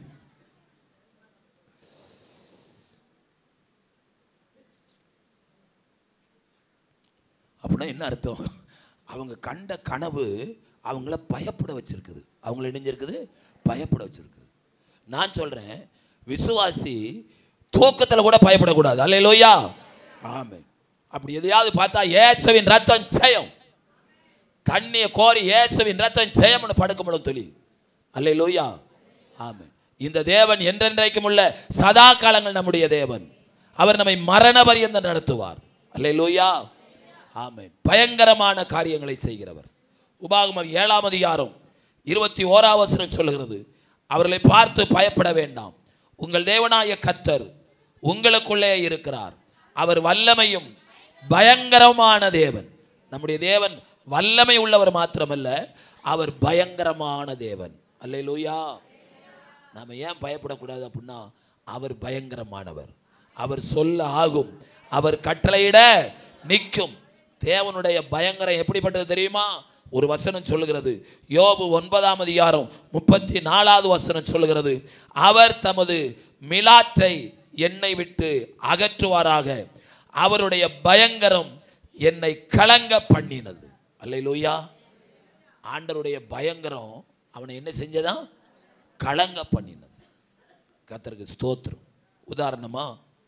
அப்படின்னா என்ன அர்த்தம் அவங்க கண்ட கனவு அவங்கள பயப்பட வச்சிருக்குது அவங்கள இணைஞ்சிருக்குது பயப்பட வச்சிருக்குது நான் சொல்றேன் விசுவாசி தூக்கத்துல கூட பயப்படக்கூடாது அல்லையிலோயா ஆமே அப்படி எதையாவது பார்த்தா இயேசுவின் ரத்தம் ஜெயம் தண்ணியை கோரி இயேசுவின் ரத்தம் ஜெயம்னு படுக்க முடியும் தொழி அல்லையிலோயா ஆமே இந்த தேவன் என்றென்றைக்கும் உள்ள சதா காலங்கள் நம்முடைய தேவன் அவர் நம்மை மரண பரியந்தம் நடத்துவார் அல்லையிலோயா ஆமென் பயங்கரமான காரியங்களை செய்கிறவர் உபாகமம் ஏழாம் அதிகாரம் இருபத்தி ஓராம் வசனம் சொல்கிறது அவர்களை பார்த்து பயப்பட வேண்டாம் உங்கள் தேவனாய கத்தர் உங்களுக்குள்ளே இருக்கிறார் அவர் வல்லமையும் பயங்கரமான தேவன் நம்முடைய தேவன் வல்லமை உள்ளவர் மாத்திரமல்ல அவர் பயங்கரமான தேவன் அல்லேலூயா நாம ஏன் பயப்படக்கூடாது அப்படின்னா அவர் பயங்கரமானவர் அவர் சொல்ல ஆகும் அவர் கட்டளையிட நிற்கும் தேவனுடைய பயங்கரம் எப்படிப்பட்டது தெரியுமா ஒரு வசனம் சொல்லுகிறது யோபு ஒன்பதாம் அதிகாரம் முப்பத்தி நாலாவது வசனம் சொல்லுகிறது அவர் தமது மிலாற்றை என்னை விட்டு அகற்றுவாராக அவருடைய பயங்கரம் என்னை கலங்க பண்ணினது அல்லையிலூயா ஆண்டருடைய பயங்கரம் அவனை என்ன செஞ்சதா கலங்க பண்ணினது கத்தருக்கு ஸ்தோத்திரம் உதாரணமா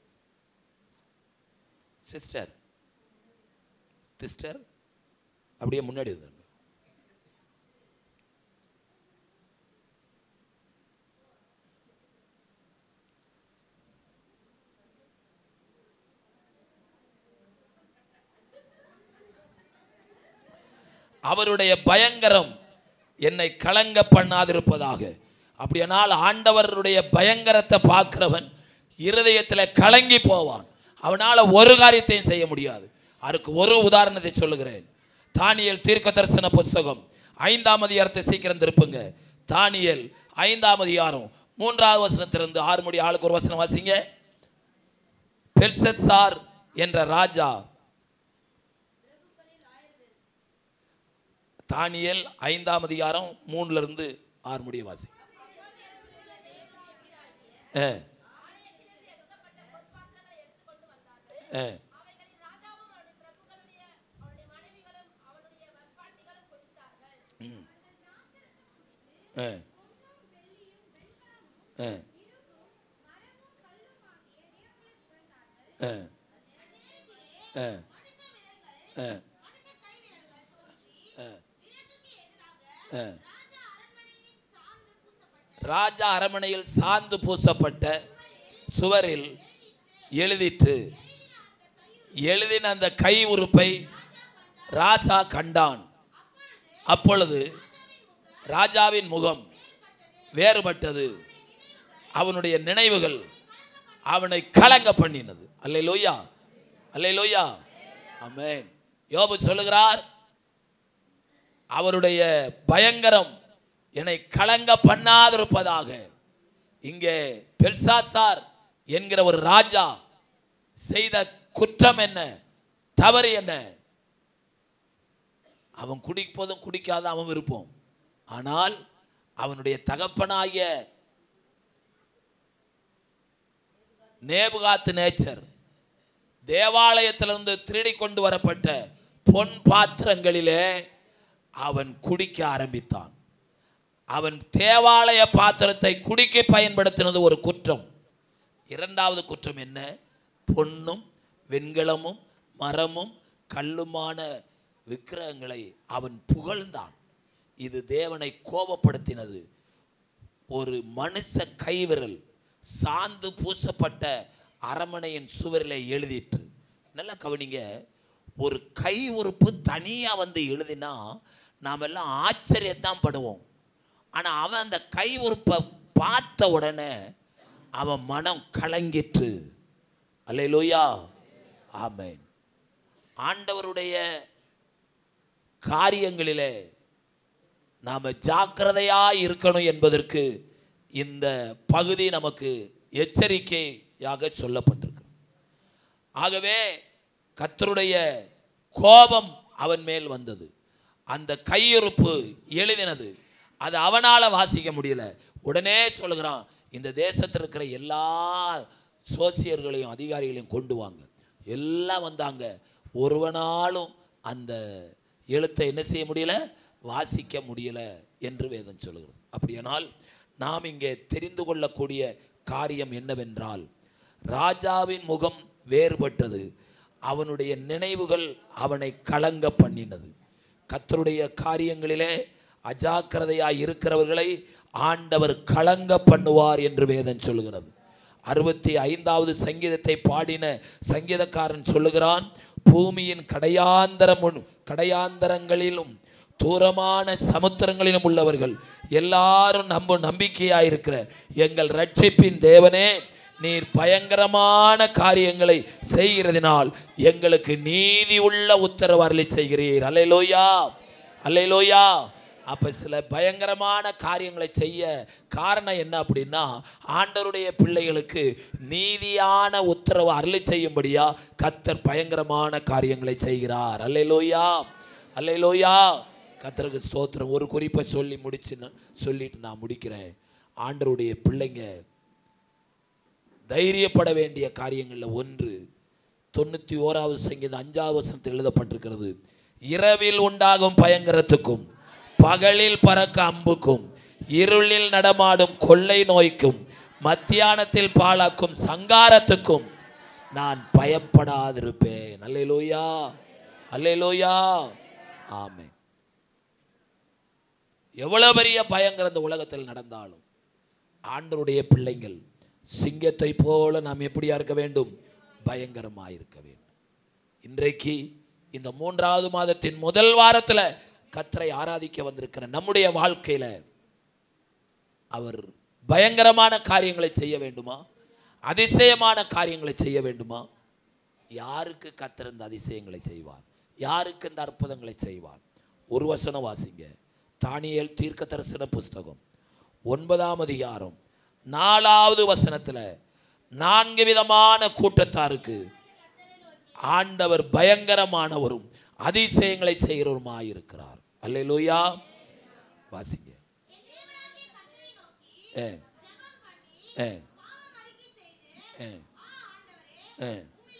சிஸ்டர் சிஸ்டர் அப்படியே முன்னாடி வந்துருங்க அவருடைய பயங்கரம் என்னை கலங்க பண்ணாதிருப்பதாக அப்படியானால் ஆண்டவருடைய பயங்கரத்தை பார்க்கிறவன் இருதயத்தில் கலங்கி போவான் அவனால் ஒரு காரியத்தையும் செய்ய முடியாது அதுக்கு ஒரு உதாரணத்தை சொல்லுகிறேன் தானியல் தீர்க்க தரிசன புஸ்தகம் ஐந்தாம் அதிகாரத்தை சீக்கிரம் திருப்புங்க தானியல் ஐந்தாம் அதிகாரம் மூன்றாவது வசனத்திலிருந்து ஆறு மணி ஆளுக்கு ஒரு வசனம் வாசிங்க பெல்சத்சார் என்ற ராஜா தானியல் ஐந்தாம் அதிகாரம் மூணுல இருந்து ஆறு முடிய வாசி ஆ. ஆ. ம். ஆ. ஆ. ஆ. ஆ. ஆ. ஆ. ராஜா அரண்மனையில் சாந்து பூசப்பட்ட சுவரில் எழுதிற்று எழுதின அந்த கை உறுப்பை ராஜா கண்டான் அப்பொழுது ராஜாவின் முகம் வேறுபட்டது அவனுடைய நினைவுகள் அவனை கலங்க பண்ணினது அல்லை லோய்யா அல்லை லோய்யா ஆமென் யோபு சொல்லுகிறார் அவருடைய பயங்கரம் என்னை கலங்க பண்ணாதிருப்பதாக இங்கே பெல்சாத்சார் என்கிற ஒரு ராஜா செய்த குற்றம் என்ன தவறு என்ன அவன் குடிப்பதும் குடிக்காத அவன் விருப்பம் ஆனால் அவனுடைய தகப்பனாகிய நேபுகாத்து நேச்சர் தேவாலயத்திலிருந்து திருடி கொண்டு வரப்பட்ட பொன் பாத்திரங்களிலே அவன் குடிக்க ஆரம்பித்தான் அவன் தேவாலய பாத்திரத்தை குடிக்க பயன்படுத்தினது ஒரு குற்றம் இரண்டாவது குற்றம் என்ன பொன்னும் வெண்கலமும் மரமும் கல்லுமான விக்கிரகங்களை அவன் புகழ்ந்தான் இது தேவனை கோபப்படுத்தினது ஒரு மனுஷ கைவிரல் சாந்து பூசப்பட்ட அரமனையின் சுவரில் எழுதிட்டு நல்லா கவனிங்க ஒரு கை உறுப்பு தனியாக வந்து எழுதினா நாம் எல்லாம் ஆச்சரியத்தான் படுவோம் ஆனால் அவன் அந்த கை உறுப்பை பார்த்த உடனே அவன் மனம் கலங்கிற்று அல்லேலூயா ஆமென் ஆண்டவருடைய காரியங்களிலே நாம் ஜாக்கிரதையாக இருக்கணும் என்பதற்கு இந்த பகுதி நமக்கு எச்சரிக்கையாக சொல்லப்பட்டிருக்கு ஆகவே கர்த்தருடைய கோபம் அவன் மேல் வந்தது அந்த கையிருப்பு எழுதினது அது அவனால் வாசிக்க முடியல உடனே சொல்லுகிறான் இந்த தேசத்தில் இருக்கிற எல்லா சோசியர்களையும் அதிகாரிகளையும் கொண்டு வாங்க எல்லாம் வந்தாங்க ஒருவனாலும் அந்த எழுத்தை என்ன செய்ய முடியல வாசிக்க முடியல என்று வேதம் சொல்லுகிறது அப்படியானால் நாம் இங்கே தெரிந்து கொள்ளக்கூடிய காரியம் என்னவென்றால் ராஜாவின் முகம் வேறுபட்டது அவனுடைய நினைவுகள் அவனை கலங்க பண்ணினது கர்த்தருடைய காரியங்களிலே அஜாக்கிரதையாய் இருக்கிறவர்களை ஆண்டவர் கலங்க பண்ணுவார் என்று வேதம் சொல்லுகிறது அறுபத்தி ஐந்தாவது சங்கீதத்தை பாடின சங்கீதக்காரன் சொல்லுகிறான் பூமியின் கடையாந்தரம் கடையாந்தரங்களிலும் தூரமான சமுத்திரங்களிலும் உள்ளவர்கள் எல்லாரும் நம்ப நம்பிக்கையாயிருக்கிற எங்கள் ரட்சிப்பின் தேவனே நீர் பயங்கரமான காரியங்களை செய்கிறதினால் எங்களுக்கு நீதி உள்ள உத்தரவு அருளி செய்கிறீர் அல்லைலோயா அல்லைலோயா அப்ப சில பயங்கரமான காரியங்களை செய்ய காரணம் என்ன அப்படின்னா ஆண்டவருடைய பிள்ளைகளுக்கு நீதியான உத்தரவு அருளி செய்யும்படியா கத்தர் பயங்கரமான காரியங்களை செய்கிறார் அல்லைலோயா அல்லைலோயா கத்தருக்கு ஸ்தோத்திரம் ஒரு குறிப்பை சொல்லி முடிச்சு நான் சொல்லிட்டு நான் முடிக்கிறேன் ஆண்டவருடைய பிள்ளைங்க தைரியப்பட வேண்டிய காரியங்களில் ஒன்று தொண்ணூற்றி ஓராவது சங்கீதம் அஞ்சாவது வசனத்தில் எழுதப்பட்டிருக்கிறது இரவில் உண்டாகும் பயங்கரத்துக்கும் பகலில் பறக்க அம்புக்கும் இருளில் நடமாடும் கொள்ளை நோய்க்கும் மத்தியானத்தில் பாழாக்கும் சங்காரத்துக்கும் நான் பயப்படாதிருப்பேன் அல்லேலூயா அல்லேலூயா ஆமென் எவ்வளவு பெரிய பயங்கர இந்த உலகத்தில் நடந்தாலும் ஆண்டருடைய பிள்ளைங்கள் சிங்கத்தை போல நாம் எப்படியா இருக்க வேண்டும் பயங்கரமாக இருக்க வேண்டும் இன்றைக்கு இந்த மூன்றாவது மாதத்தின் முதல் வாரத்தில் கத்தரை ஆராதிக்க வந்திருக்கிற நம்முடைய வாழ்க்கையில அவர் பயங்கரமான காரியங்களை செய்ய வேண்டுமா அதிசயமான காரியங்களை செய்ய வேண்டுமா யாருக்கு கத்தர் இந்த அதிசயங்களை செய்வார் யாருக்கு இந்த அற்புதங்களை செய்வார் ஒரு வசனம் வாசிங்க தானியேல் தீர்க்க தரிசன புஸ்தகம் ஒன்பதாம் அதிகாரம் நாலாவது வசனத்துல நான்கு விதமான கூட்டத்தாருக்கு ஆண்டவர் பயங்கரமானவரும் அதிசயங்களை செய்கிறவருமாயிருக்கிறார் அல்லேலூயா வாசிங்க ஏ ஏ ஏ ஏ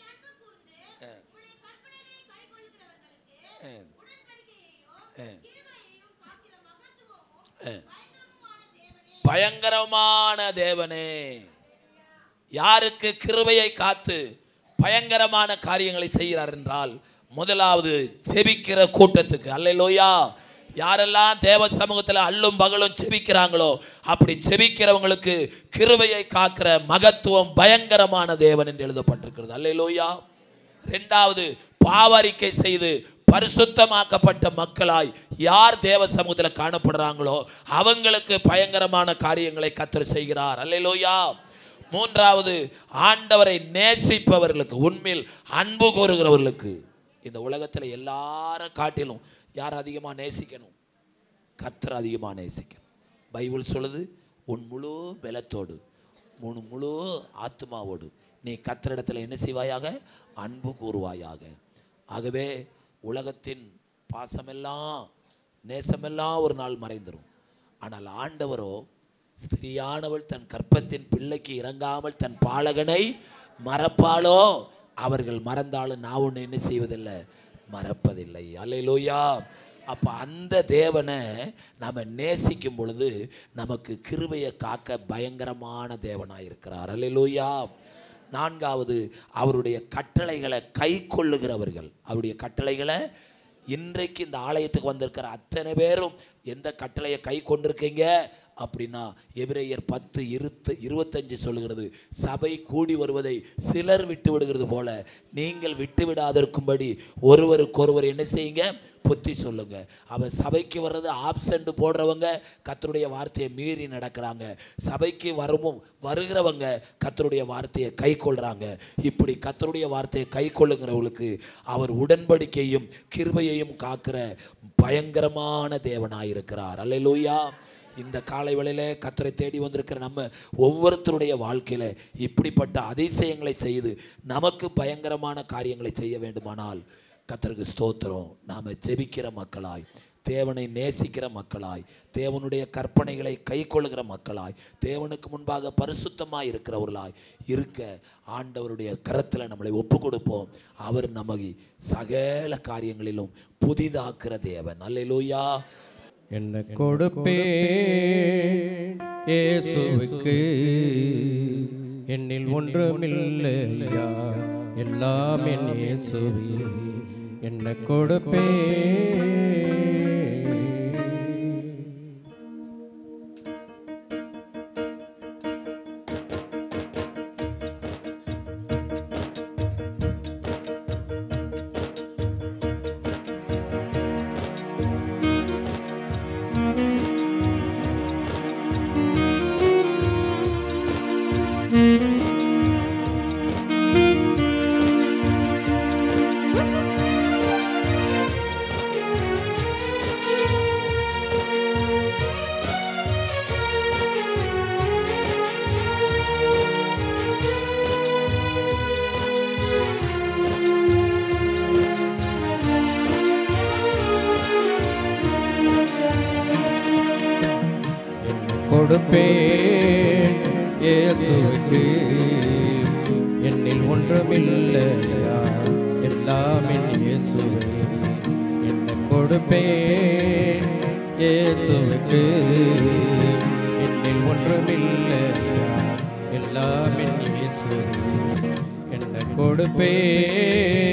பயங்கரமான தேவனே யாருக்கு கிருபையை காத்து பயங்கரமான காரியங்களை செய்கிறார் என்றால் முதலாவது செபிக்கிற கூட்டத்துக்கு அல்லைலோயா யாரெல்லாம் தேவ சமூகத்தில் அல்லும் பகலும் செபிக்கிறாங்களோ அப்படி செபிக்கிறவங்களுக்கு கிருபையை காக்கிற மகத்துவம் பயங்கரமான தேவன் என்று எழுதப்பட்டிருக்கிறது அல்லைலோயா ரெண்டாவது பாவரிக்கை செய்து பரிசுத்தமாக்கப்பட்ட மக்களாய் யார் தேவ சமூகத்தில் காணப்படுறாங்களோ அவங்களுக்கு பயங்கரமான காரியங்களை கத்தர் செய்கிறார் அல்லைலோயா மூன்றாவது ஆண்டவரை நேசிப்பவர்களுக்கு உண்மையில் அன்பு கோருகிறவர்களுக்கு இந்த உலகத்தில் எல்லாரும் காட்டிலும் யார் அதிகமாக நேசிக்கணும் கர்த்தர் அதிகமாக நேசிக்கணும் பைபிள் சொல்லுது உன் முழு பலத்தோடு உன் முழு ஆத்மாவோடு நீ கர்த்தரிடத்தில் என்ன செய்வாயாக அன்பு கூறுவாயாக ஆகவே உலகத்தின் பாசமெல்லாம் நேசமெல்லாம் ஒரு நாள் மறைந்துரும் ஆனால் ஆண்டவரோ ஸ்திரியானவள் தன் கற்பத்தின் பிள்ளைக்கு இறங்காமல் தன் பாலகனை மறப்பாளோ அவர்கள் மறந்தாலும் நான் ஒன்று என்ன செய்வதில்லை மறப்பதில்லை அல்லேலூயா அப்போ அந்த தேவனை நம்ம நேசிக்கும் பொழுது நமக்கு கிருபையை காக்க பயங்கரமான தேவனாக இருக்கிறார் அல்லேலூயா நான்காவது அவருடைய கட்டளைகளை கை கொள்ளுகிறவர்கள் அவருடைய கட்டளைகளை இன்றைக்கு இந்த ஆலயத்துக்கு வந்திருக்கிற அத்தனை பேரும் எந்த கட்டளையை கை கொண்டிருக்கீங்க அப்படின்னா எபிரேயர் பத்து இருத்து இருபத்தஞ்சு சொல்லுகிறது சபை கூடி வருவதை சிலர் விட்டு விடுகிறது போல நீங்கள் விட்டு விடாதிருக்கும்படி ஒருவருக்கொருவர் என்ன செய்யுங்க புத்தி சொல்லுங்க அவன் சபைக்கு வர்றது ஆப்சண்ட் போடுறவங்க கத்தருடைய வார்த்தையை மீறி நடக்கிறாங்க சபைக்கு வரவும் வருகிறவங்க கத்தருடைய வார்த்தையை கை கொள்றாங்க இப்படி கத்தருடைய வார்த்தையை கை கொள்ளுகிறவங்களுக்கு அவர் உடன்படிக்கையும் கிருபையையும் காக்கிற பயங்கரமான தேவனாயிருக்கிறார் அல்லேலூயா இந்த காலை வேளையில கத்தரை தேடி வந்திருக்கிற நம்ம ஒவ்வொருத்தருடைய வாழ்க்கையில இப்படிப்பட்ட அதிசயங்களை செய்து நமக்கு பயங்கரமான காரியங்களை செய்ய வேண்டுமானால் கத்தருக்கு ஸ்தோத்திரம் நாம ஜெபிக்கிற மக்களாய் தேவனை நேசிக்கிற மக்களாய் தேவனுடைய கற்பனைகளை கை கொள்ளுகிற மக்களாய் தேவனுக்கு முன்பாக பரிசுத்தமாய் இருக்கிறவர்களாய் இருக்க ஆண்டவருடைய கரத்தில் நம்மளை ஒப்பு கொடுப்போம் அவர் நமக்கு சகல காரியங்களிலும் புதிதாக்குற தேவன் அல்லேலூயா என்ன கொடுப்பேன் இயேசுவுக்கு என்னில் ஒன்றுமில்லையா எல்லாம் என் இயேசுவே என்ன கொடுப்பேன் கொடுப்பேன் இயேசுவுக்கு என்னில் ஒன்றுமில்லையா எல்லாம் என் இயேசுவே என்ன கொடுப்பேன் இயேசுவுக்கு என்னில் ஒன்றுமில்லையா எல்லாம் என் இயேசுவே என்ன கொடுப்பேன்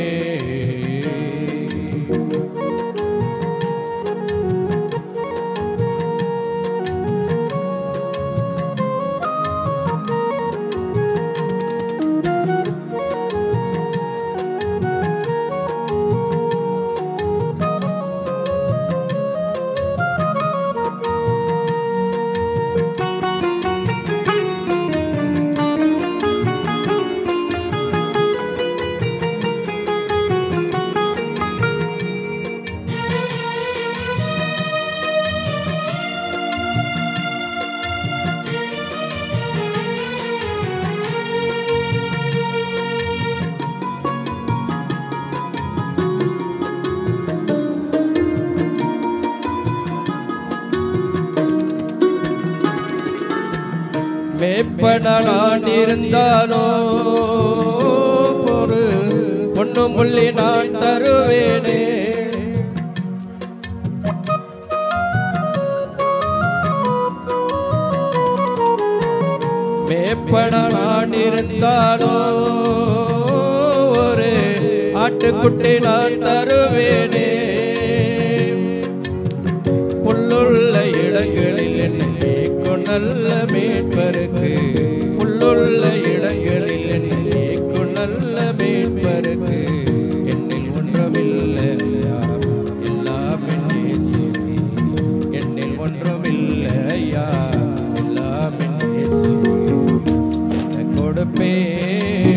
மேற்பட நான் இருந்தாலோ பொரு பொண்ணு முள்ளி நான் தருவேனே மேற்பட நான் இருந்தாலோ ஒரு ஆட்டுக்குட்டி நான் தருவேனே புல்லுள்ள இடங்களில் என்னை மேய்க்கும் நல்ல மேற்பருக்கு புல்லுள்ள இடங்களில் என்னை மேய்க்கும் நல்ல மேற்பருக்கு என்னில் ஒன்றுமில்லையா எல்லாம் என் இயேசுவே. என்னில் ஒன்றுமில்லையா எல்லாம் என் இயேசுவே. என்னை கொடுப்பேன்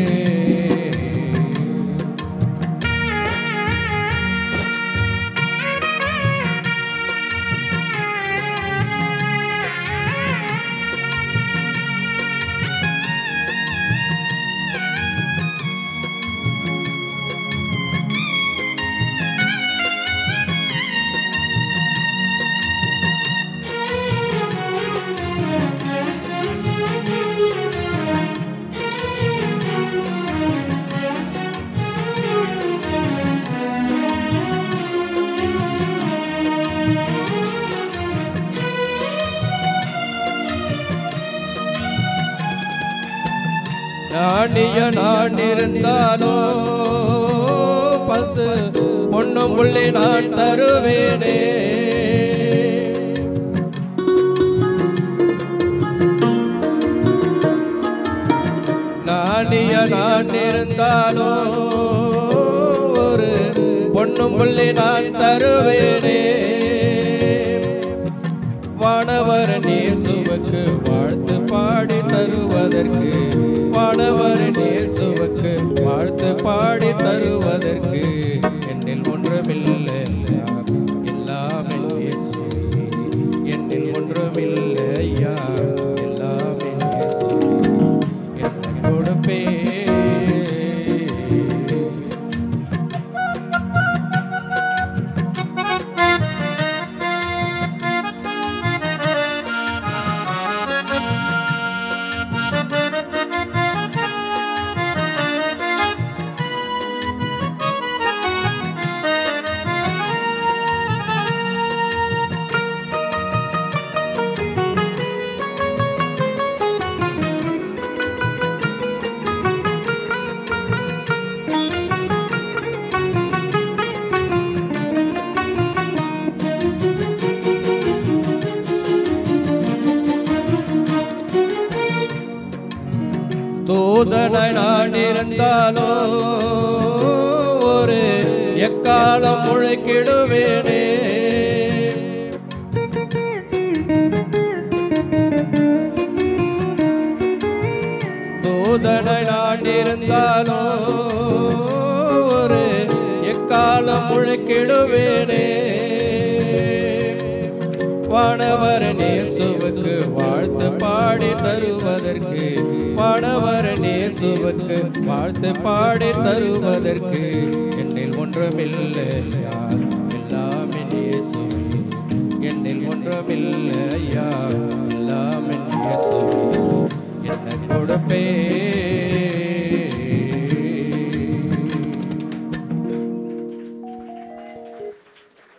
நாணிய நான் இருந்தாலோ பசு பொண்ணும் புள்ளி நான் தருவேனே நாணிய நான் இருந்தாலோ ஒரு பொண்ணும் புள்ளி நான் தருவேனே வானவர் நேசுவுக்கு வாழ்த்து பாடி தருவதற்கு வானவர் நேசுவுக்கு வாழ்த்து பாடி தருவதற்கு என்னில் ஒன்றுமில்லை எல்லாம் என் இயேசுவே. என்னில் ஒன்றுமில்லை ஐயா எல்லாம் என் இயேசுவே. என்னை கொடுப்பேன் தூதனாய் நான் இருந்தாலோ ஒரு எக்காலம் முழக்கிடுவேனே தூதனாய் நான் இருந்தாலோ ஒரு எக்காலம் முழக்கிடுவேனே வானவர் நேசுவுக்கு வாழ்த்து பாடி தருவதற்கு வானவர் நேசுவுக்கு வாழ்த்து பாடி தருவதற்கு என்னில் ஒன்றுமில்லை யார் எல்லாம் என் இயேசுவே என்னில் ஒன்றுமில்லை யார் எல்லாம் என்